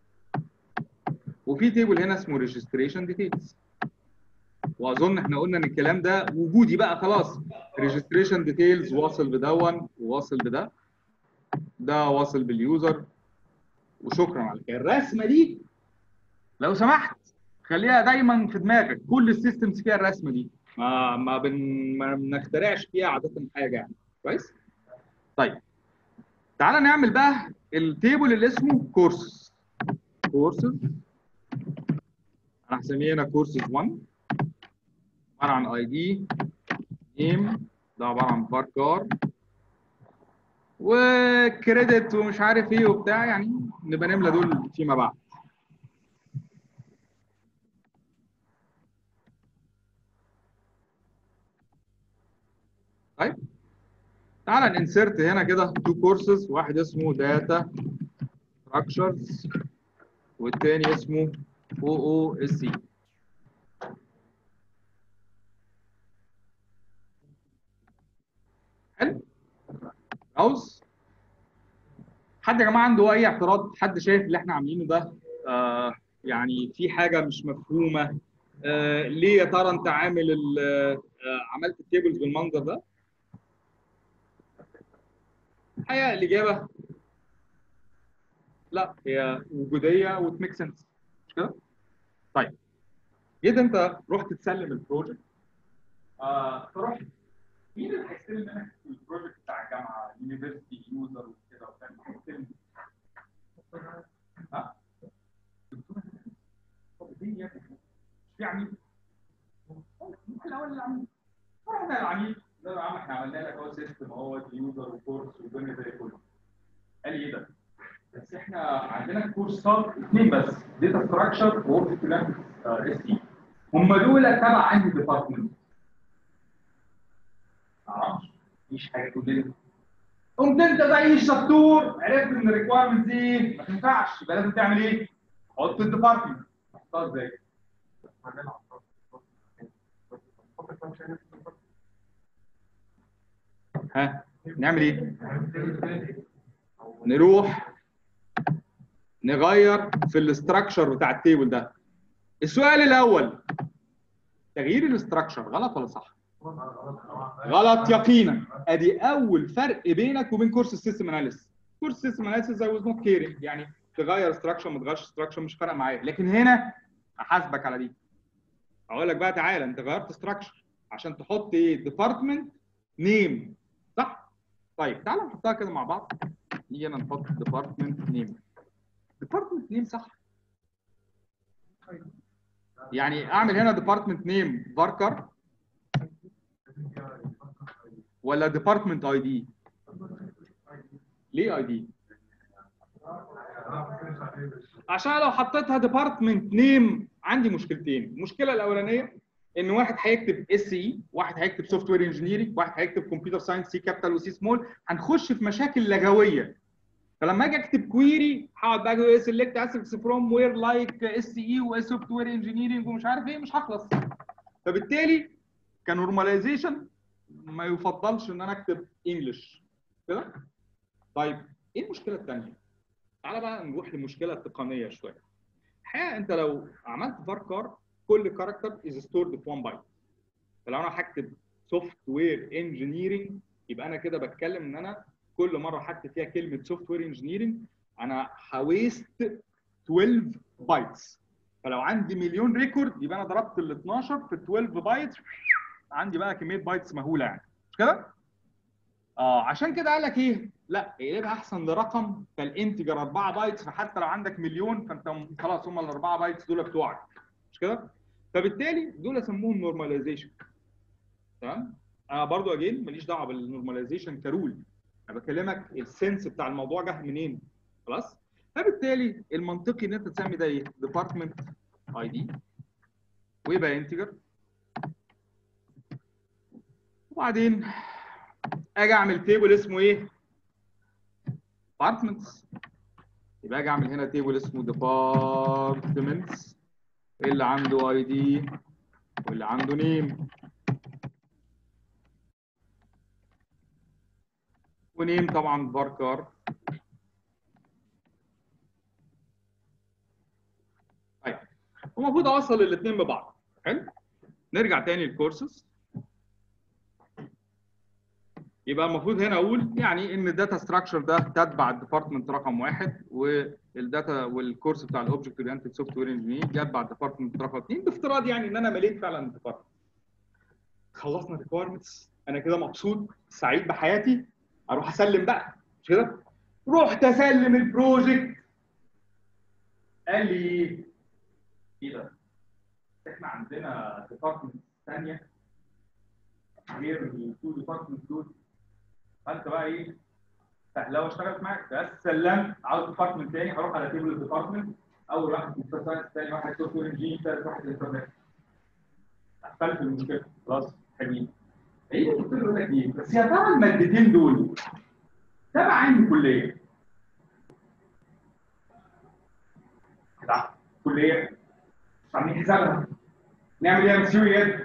وفي تيبل هنا اسمه ريجستريشن ديتيلز واظن احنا قلنا ان الكلام ده وجودي بقى خلاص ريجستريشن ديتيلز واصل بدون وواصل بده ده واصل باليوزر وشكرا على كده الرسمه دي لو سمحت خليها دايما في دماغك كل السيستمز فيها الرسمه دي ما ما, بن... ما بنخترعش فيها عاده حاجه يعني كويس طيب تعالى نعمل بقى التيبل اللي اسمه كورس كورسز انا هسميه هنا كورسز 1 عباره عن اي دي نيم ده عباره عن باركار وكريدت ومش عارف ايه وبتاع يعني نبقى نملى دول فيما بعد طيب تعالى ننسرت هنا كده تو كورسز واحد اسمه داتا ستراكشرز والتاني اسمه او او اس سي حلو عاوز حد يا جماعه عنده اي اعتراض حد شايف اللي احنا عاملينه ده آه يعني في حاجه مش مفهومه آه ليه يا ترى انت عامل ال- آه عملت التيبلز بالمنظر ده الحقيقه الاجابه لا هي وجوديه وتميك سنس مش كده؟ طيب جيت انت رحت تسلم البروجكت آه فرحت مين اللي هيستلم منك البروجكت بتاع الجامعه يونيفرستي يوزر وكده وبتاع مين هيستلم ها؟ دكتور طب ليه يا ابني؟ مش في عميل ممكن الاول العميل رحنا للعميل قلنا له يا عم احنا عملنا لك اهو سيستم اهو يوزر وكورس والدنيا زي الفل قال لي ايه ده؟ بس احنا عندنا كورسات اثنين بس داتا ستراكشر وورك بلان اس تي هم دول تبع انهي ديبارتمنت؟ ما اعرفش مفيش حاجه تقول لي قمت انت زي الشطور عرفت ان الريكوايرمنت دي ما تنفعش يبقى لازم تعمل ايه؟ حط الديبارتمنت حطها ازاي؟ ها نعمل ايه؟ نروح نغير في الاستراكشر بتاع التيبل ده السؤال الاول تغيير الاستراكشر غلط ولا صح؟ غلط يقينا ادي اول فرق بينك وبين كورس السيستم اناليسيس كورس السيستم اناليسيس اي واز نوت كيرنج يعني تغير استراكشر ما تغيرش استراكشر مش فارقه معايا لكن هنا احاسبك على دي اقول لك بقى تعالى انت غيرت استراكشر عشان تحط ايه ديبارتمنت نيم صح طيب تعالى نحطها كده مع بعض نيجي نحط ديبارتمنت نيم ديبارتمنت نيم صح يعني اعمل هنا ديبارتمنت نيم فاركر ولا ديبارتمنت اي دي ليه اي دي عشان لو حطيتها ديبارتمنت نيم عندي مشكلتين المشكله الاولانيه ان واحد هيكتب اس اي واحد هيكتب سوفت وير انجينيرنج واحد هيكتب كمبيوتر ساينس سي كابيتال وسي سمول هنخش في مشاكل لغويه فلما اجي اكتب كويري هقعد بقى اقول سيلكت اسكس فروم وير لايك اس اي وسوفت وير انجينيرنج ومش عارف ايه مش هخلص فبالتالي كنورماليزيشن ما يفضلش ان انا اكتب انجلش كده طيب ايه المشكله الثانيه تعالى بقى نروح للمشكله التقنيه شويه الحقيقه انت لو عملت فاركار كل كاركتر از ستورد في 1 بايت فلو انا هكتب سوفت وير انجينيرنج يبقى انا كده بتكلم ان انا كل مره هكتب فيها كلمه سوفت وير انجينيرنج انا هويست 12 بايتس فلو عندي مليون ريكورد يبقى انا ضربت ال 12 في 12 بايت عندي بقى كميه بايتس مهوله يعني مش كده؟ اه عشان كده قال لك ايه؟ لا اقلبها احسن لرقم فالانتجر 4 بايتس فحتى لو عندك مليون فانت خلاص هم ال 4 بايتس دول بتوعك مش كده؟ فبالتالي دول اسموهم نورماليزيشن تمام؟ انا برضو اجين ماليش دعوه بالنورماليزيشن كرول انا بكلمك السنس بتاع الموضوع جه منين؟ خلاص؟ فبالتالي المنطقي ان انت تسمي ده ايه؟ ديبارتمنت اي دي ويبقى انتجر وبعدين اجي اعمل تيبل اسمه ايه؟ departments يبقى اجي اعمل هنا تيبل اسمه departments اللي عنده اي دي واللي عنده نيم ونيم طبعا باركار طيب المفروض اوصل الاثنين ببعض حلو نرجع تاني للكورسز يبقى المفروض هنا اقول يعني ان الداتا ستراكشر ده تتبع الديبارتمنت رقم واحد والداتا والكورس بتاع الاوبجكت اورينتد سوفت وير انجينيرنج يتبع الديبارتمنت رقم اثنين بافتراض يعني ان انا مليت فعلا الديبارتمنت خلصنا الريكويرمنتس انا كده مبسوط سعيد بحياتي اروح اسلم بقى مش كده؟ رحت اسلم البروجكت قال لي ايه ده؟ احنا عندنا ديبارتمنت ثانيه غير التو ديبارتمنت دول فانت بقى ايه سهله اشتغلت معاك بس سلمت عاوز ديبارتمنت تاني هروح على تيبل الديبارتمنت اول واحد كمبيوتر ساينس ثاني واحد سوفت وير انجينير ثالث واحد انترنت قفلت المشكله خلاص حلوين هي قلت له يقول لك ايه بس يا ترى المادتين دول تبع انهي كليه؟ لا كليه مش عاملين حسابها نعمل ايه يا مسيويات؟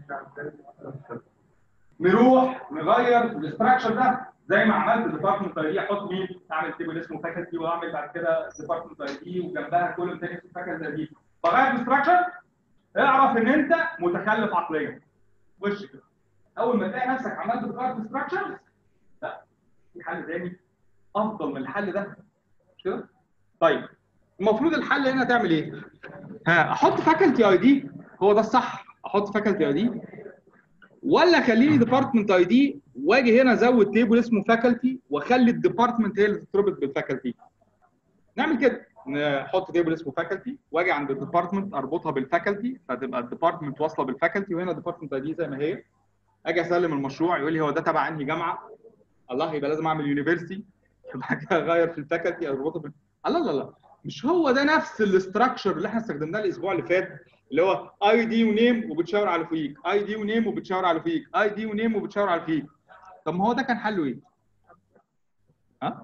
نروح نغير الاستراكشر ده زي ما عملت ديبارتمنت اي دي احط مين؟ اعمل تيبل اسمه فاكولتي واعمل بعد كده ديبارتمنت اي دي وجنبها كولوم تاني اسمه فاكولتي اي دي بغير الاستراكشر اعرف ان انت متخلف عقليا وش كده اول ما تلاقي نفسك عملت ديبارتمنت ستراكشرز لا في حل تاني افضل من الحل ده مش كده؟ طيب المفروض الحل هنا تعمل ايه؟ ها احط فاكولتي اي دي هو ده الصح احط فاكولتي اي دي ولا خليني ديبارتمنت اي دي واجي هنا ازود تيبل اسمه فاكولتي واخلي الديبارتمنت هي اللي تتربط بالفاكولتي نعمل كده نحط تيبل اسمه فاكولتي واجي عند الديبارتمنت اربطها بالفاكولتي فتبقى الديبارتمنت واصله بالفاكولتي وهنا ديبارتمنت اي دي زي ما هي اجي اسلم المشروع يقول لي هو ده تبع انهي جامعه الله يبقى لازم اعمل يونيفرسيتي بعد كده اغير في الفاكولتي اربطه بال الله لا لا مش هو ده نفس الاستراكشر اللي احنا استخدمناه الاسبوع اللي فات اللي هو اي دي ونيم وبتشاور على فوقيك اي دي ونيم وبتشاور على فوقيك اي دي ونيم وبتشاور على فوقيك طب ما هو ده كان حله ايه؟ ها؟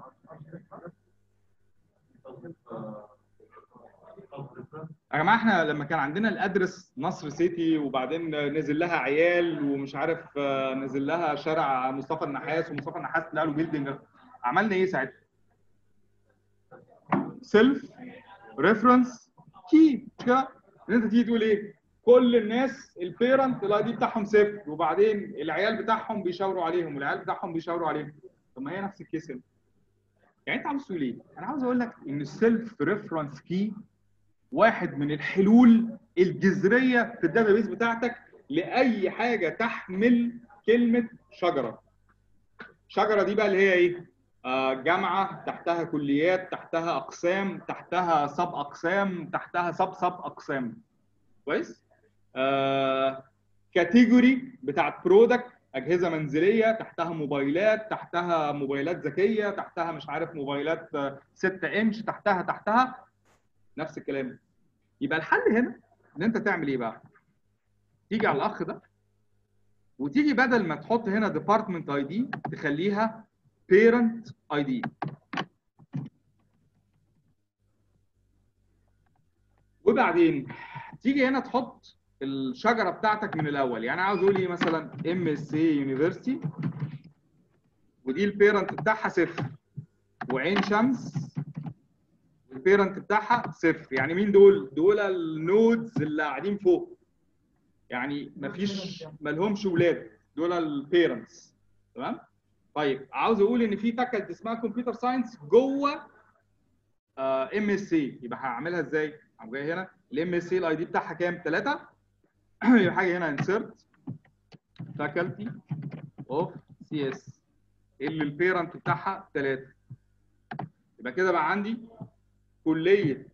يا جماعه احنا لما كان عندنا الادرس نصر سيتي وبعدين نزل لها عيال ومش عارف آه، نزل لها شارع مصطفى النحاس ومصطفى النحاس طلع له بيلدينج عملنا ايه ساعتها؟ سيلف ريفرنس كي مش كده؟ ان انت تيجي تقول ايه؟ كل الناس البيرنت الاي دي بتاعهم صفر وبعدين العيال بتاعهم بيشاوروا عليهم والعيال بتاعهم بيشاوروا عليهم طب ما هي نفس الكيس هنا. يعني انت عاوز تقول ايه؟ انا عاوز اقول لك ان السيلف ريفرنس كي واحد من الحلول الجذريه في الداتابيس بتاعتك لاي حاجه تحمل كلمه شجره. شجره دي بقى اللي هي ايه؟ آه، جامعه تحتها كليات تحتها اقسام تحتها سب اقسام تحتها سب سب اقسام. كويس؟ آه كاتيجوري بتاعت برودكت اجهزه منزليه تحتها موبايلات تحتها موبايلات ذكيه تحتها مش عارف موبايلات آه، 6 انش تحتها تحتها نفس الكلام يبقى الحل هنا ان انت تعمل ايه بقى؟ تيجي على الاخ ده وتيجي بدل ما تحط هنا ديبارتمنت اي دي تخليها بيرنت اي دي وبعدين تيجي هنا تحط الشجره بتاعتك من الاول يعني عاوز اقول ايه مثلا ام اس سي يونيفرسيتي ودي البيرنت بتاعها صفر وعين شمس البيرنت بتاعها صفر يعني مين دول؟ دول النودز اللي قاعدين فوق يعني مفيش مالهمش ولاد دول البيرنتس تمام؟ طيب عاوز اقول ان في فاكولتي اسمها كمبيوتر ساينس جوه ام اس سي يبقى هعملها ازاي؟ هقوم جاي هنا الام اس سي الاي دي بتاعها كام؟ 3 يبقى حاجه هنا انسرت فاكولتي اوف سي اس اللي البيرنت بتاعها 3 يبقى كده بقى عندي كليه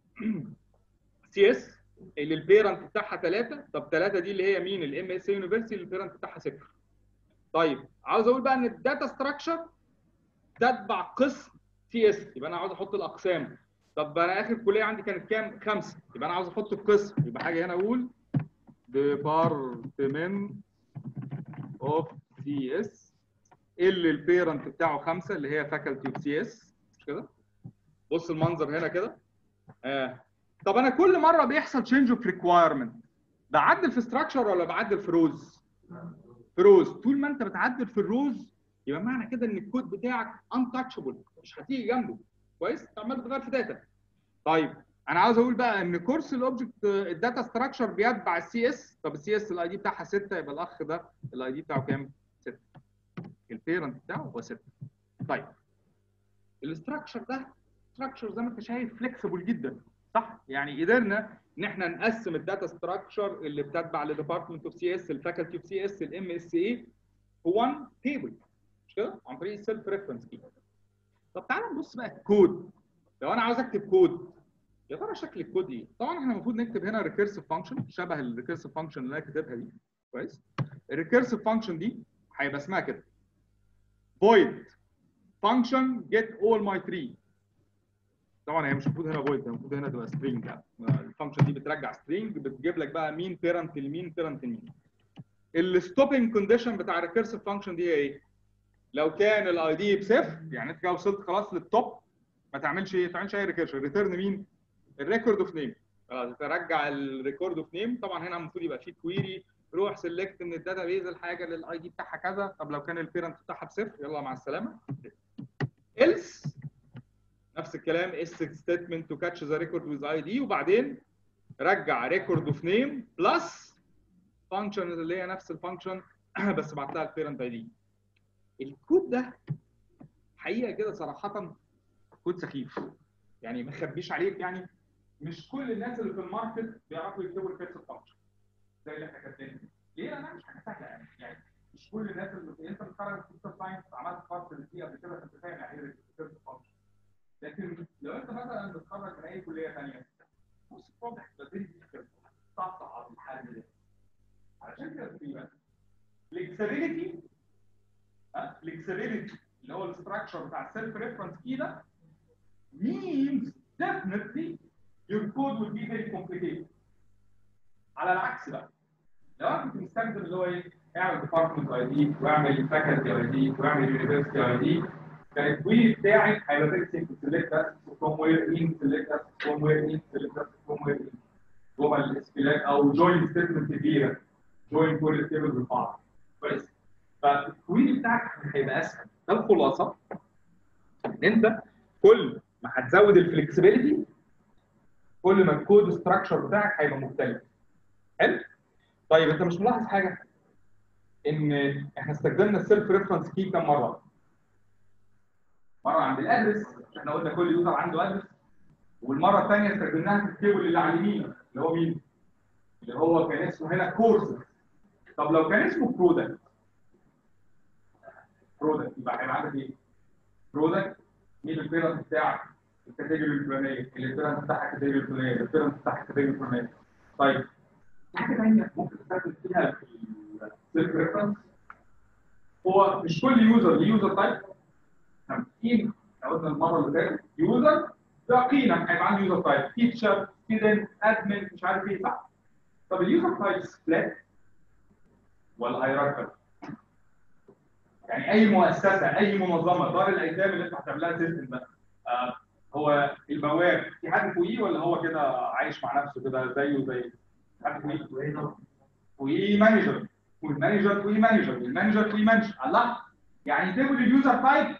سي اس اللي البيرنت بتاعها 3 طب 3 دي اللي هي مين؟ الام اس سي يونيفرسيتي اللي البيرنت بتاعها 0 طيب عاوز اقول بقى ان الداتا ستراكشر تتبع قسم سي اس يبقى انا عاوز احط الاقسام طب انا اخر كليه عندي كانت كام؟ خمسه يبقى انا عاوز احط القسم يبقى حاجه هنا اقول ديبارتمنت اوف سي اس اللي البيرنت بتاعه خمسه اللي هي فاكولتي اوف سي اس مش كده؟ بص المنظر هنا كده آه. طب انا كل مره بيحصل تشينج اوف ريكوايرمنت بعدل في ستراكشر ولا بعدل في روز؟ في روز طول ما انت بتعدل في الروز يبقى معنى كده ان الكود بتاعك untouchable مش هتيجي جنبه كويس؟ انت عمال بتغير في داتا طيب انا عاوز اقول بقى ان كورس الاوبجكت الداتا ستراكشر بيتبع السي اس طب السي اس الاي دي بتاعها 6 يبقى الاخ ده الاي دي بتاعه كام؟ 6 البيرنت بتاعه هو 6 طيب الاستراكشر ده ستراكشر زي ما انت شايف فليكسبل جدا صح؟ يعني قدرنا ان احنا نقسم الداتا ستراكشر اللي بتتبع لديبارتمنت اوف سي اس الفاكولتي اوف سي اس الام اس اي في 1 تيبل مش كده؟ عن طريق السيلف ريفرنس كي طب تعالى نبص بقى الكود لو انا عاوز اكتب كود يا ترى شكل الكود ايه؟ طبعا احنا المفروض نكتب هنا ريكيرسيف فانكشن شبه الريكيرسيف فانكشن اللي انا كاتبها دي كويس؟ الريكيرسيف فانكشن دي هيبقى اسمها كده void function get all my tree طبعا هي مش المفروض هنا void المفروض هنا تبقى string يعني الفانكشن دي بترجع string بتجيب لك بقى مين بيرنت لمين بيرنت لمين الستوبنج كونديشن بتاع الريكيرسيف فانكشن دي هي ايه؟ لو كان الاي دي بصفر يعني انت كده وصلت خلاص للتوب ما تعملش ايه؟ ما تعملش اي ريكيرشن ريتيرن مين؟ الريكورد اوف نيم خلاص ترجع الريكورد اوف نيم طبعا هنا المفروض يبقى فيه كويري روح سيلكت من الداتا بيز الحاجه اللي الاي دي بتاعها كذا طب لو كان البيرنت بتاعها بصفر يلا مع السلامه else نفس الكلام اس ستيتمنت تو كاتش ذا ريكورد ويز اي دي وبعدين رجع ريكورد اوف نيم بلس فانكشن اللي هي نفس الفانكشن بس بعت لها البيرنت اي دي الكود ده حقيقه كده صراحه كود سخيف يعني ما اخبيش عليك يعني مش كل الناس اللي في الماركت بيعرفوا يكتبوا الفيكس فانكشن زي اللي احنا كاتبينه ليه؟ لانها مش حاجه سهله يعني يعني مش كل الناس اللي انت بتتخرج في كمبيوتر ساينس عملت كورس اللي فيه قبل كده فانت فاهم يعني ايه الفيكس فانكشن لكن لو انت مثلا بتتخرج من اي كليه ثانيه بص واضح بدري تصعب الحل ده عشان كده تقريبا فليكسبيليتي فليكسبيليتي اللي هو الاستراكشر بتاع السيلف ريفرنس كي ده means definitely your code will be very complicated. على العكس بقى لو انا كنت مستخدم اللي هو ايه اعمل ديبارتمنت اي دي واعمل فاكولتي اي دي واعمل يونيفرستي اي دي كان الكويري بتاعي هيبقى فيري سيمبل سيلكت اس فروم وير ان سيلكت اس فروم وير ان سيلكت اس فروم وير ان جوه الاسكيلات او جوين ستيتمنت كبيره جوين كل التيبلز ببعض كويس فالكويري بتاعك هيبقى اسهل ده الخلاصه ان انت كل ما هتزود الفلكسبيليتي كل ما الكود ستراكشر بتاعك هيبقى مختلف حلو طيب انت مش ملاحظ حاجه ان احنا استخدمنا السيلف ريفرنس كي كم مره مره عند الادرس احنا قلنا كل يوزر عنده ادرس والمره الثانيه استخدمناها في التيبل اللي على اليمين اللي هو مين اللي هو كان اسمه هنا كورس طب لو كان اسمه برودكت برودكت يبقى هيبقى عندك ايه برودكت مين البيرنت بتاعك الكاتيجوري الفلانيه البيرنت بتاعها الكاتيجوري الفلانيه البيرنت بتاعها الكاتيجوري الفلانيه طيب حاجه ثانيه ممكن تستخدم فيها في السيلف ريفرنس هو مش كل يوزر ليه يوزر تايب احنا متفقين قلنا المره اللي فاتت يوزر ده قيمه هيبقى عنده يوزر تايب تيتشر ستودنت ادمن مش عارف ايه صح طب اليوزر تايب فلات ولا هيراركال يعني اي مؤسسه اي منظمه دار الايتام اللي انت هتعمل لها سيستم ده آه هو البواب في حد فوقيه ولا هو كده عايش مع نفسه كده زيه زي حد فوقيه فوقيه مانجر والمانجر فوقيه مانجر والمانجر فوقيه مانجر الله يعني تيبل اليوزر تايب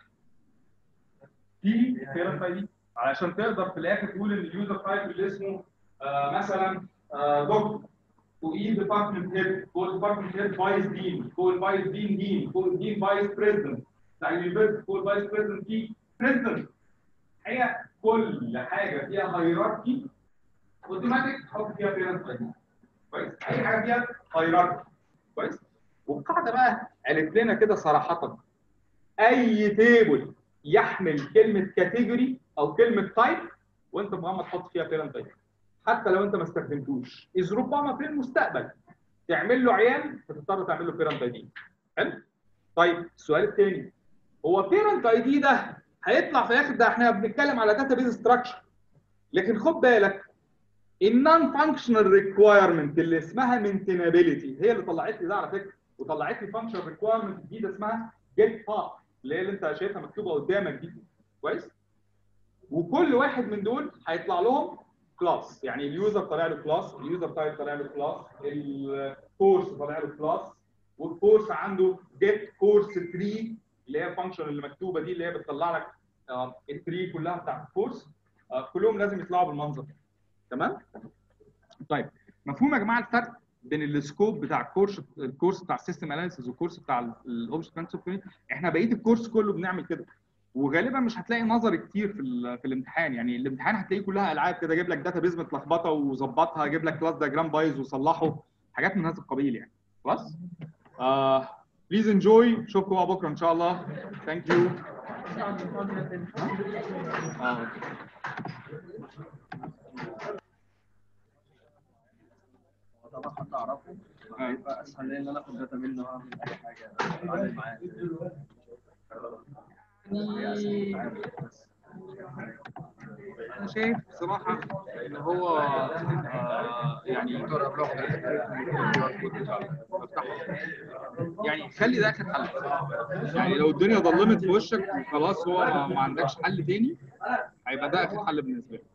في كده دي علشان تقدر في الاخر تقول ان اليوزر تايب اللي اسمه آه مثلا آه دكتور فوقيه ديبارتمنت هيد فوق الديبارتمنت هيد فايس دين فوق الفايس دين دين فوق الدين فايس بريزدنت بتاع اليونيفرستي فوق الفايس بريزدنت في بريزدنت هي كل حاجه فيها هيراركي اوتوماتيك تحط فيها بيرنت اي كويس اي حاجه فيها هيراركي كويس والقاعده بقى قالت لنا كده صراحه اي تيبل يحمل كلمه كاتيجوري او كلمه تايب وانت مغمض تحط فيها بيرنت اي حتى لو انت ما استخدمتوش اذ ربما في المستقبل تعمل له عيان فتضطر تعمل له بيرنت اي دي حلو طيب السؤال الثاني هو بيرنت اي دي ده هيطلع في الاخر ده احنا بنتكلم على داتا بيز ستراكشر لكن خد بالك النون فانكشنال ريكوايرمنت اللي اسمها مينتينابيلتي هي اللي طلعت لي ده على فكره وطلعت لي فانكشن ريكوايرمنت جديده اسمها جيت باث اللي هي اللي انت شايفها مكتوبه قدامك دي كويس وكل واحد من دول هيطلع لهم كلاس يعني اليوزر طالع له كلاس اليوزر تايب طالع له كلاس الكورس طالع له كلاس والكورس عنده جيت كورس تري اللي هي الفانكشن اللي مكتوبه دي اللي هي بتطلع لك التري كلها بتاعت الكورس كلهم لازم يطلعوا بالمنظر ده تمام طيب مفهوم يا جماعه الفرق بين السكوب بتاع الكورس الكورس بتاع السيستم اناليسيز والكورس بتاع الاوبجكت كونسبت احنا بقيه الكورس كله بنعمل كده وغالبا مش هتلاقي نظري كتير في في الامتحان يعني الامتحان هتلاقيه كلها العاب كده جايب لك داتا بيز متلخبطه وظبطها جايب لك كلاس دياجرام بايظ وصلحه حاجات من هذا القبيل يعني خلاص آه بليز انجوي اشوفكم بقى بكره ان شاء الله ثانك يو طبعا حد اعرفه هيبقى اسهل لي ان انا اخد داتا منه واعمل اي حاجه اتعامل معاه انا شايف بصراحه ان هو آه، يعني يعني خلي ده اخر حل يعني لو الدنيا ظلمت في وشك وخلاص هو ما, ما عندكش حل تاني هيبقى ده اخر حل بالنسبه لك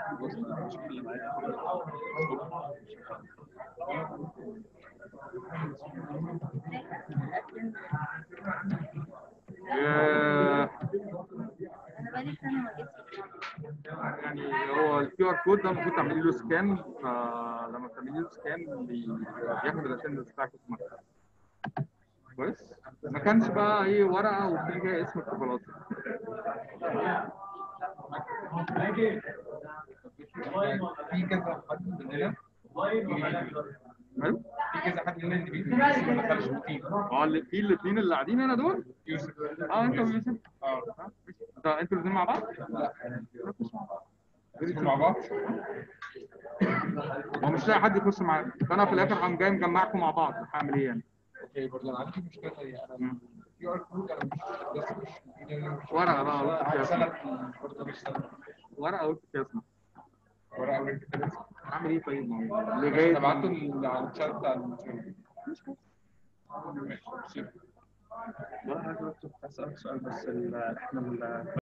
ياه. انا بقالي سنه ما جبتش يعني هو الكيو ار كود ده المفروض تعملي له سكان فلما تعملي له سكان بي- بياخد الاتندنس بتاعك في المكتب كويس ما كانش بقى ايه ورقه وفي جاي اسمك وخلاص في كذا حد مننا ماله؟ في كذا حد مننا اللي بيجي ما دخلش التيم اه اللي في الاثنين اللي قاعدين هنا دول يوسف اه انت ويوسف اه انت انتوا الاثنين مع بعض؟ لا بيدخلوا مع بعض هو مش لاقي حد يخش معاك فانا في الاخر هقوم جاي مجمعكم مع بعض هعمل ايه يعني؟ اوكي برضه انا عندي مشكله ثانيه انا الكيو ار كود انا مش لسه مش مش- ورقه بقى انا عايز قلت انا برضه مش سنة. ورقه قلت كده اسمع ورقه ورقه كده اعمل ايه طيب؟ ما هو اللي جاي انا بعته ال- على الشات بتاع الشغل. ولا حاجه هسألك سؤال بس ال- احنا ال-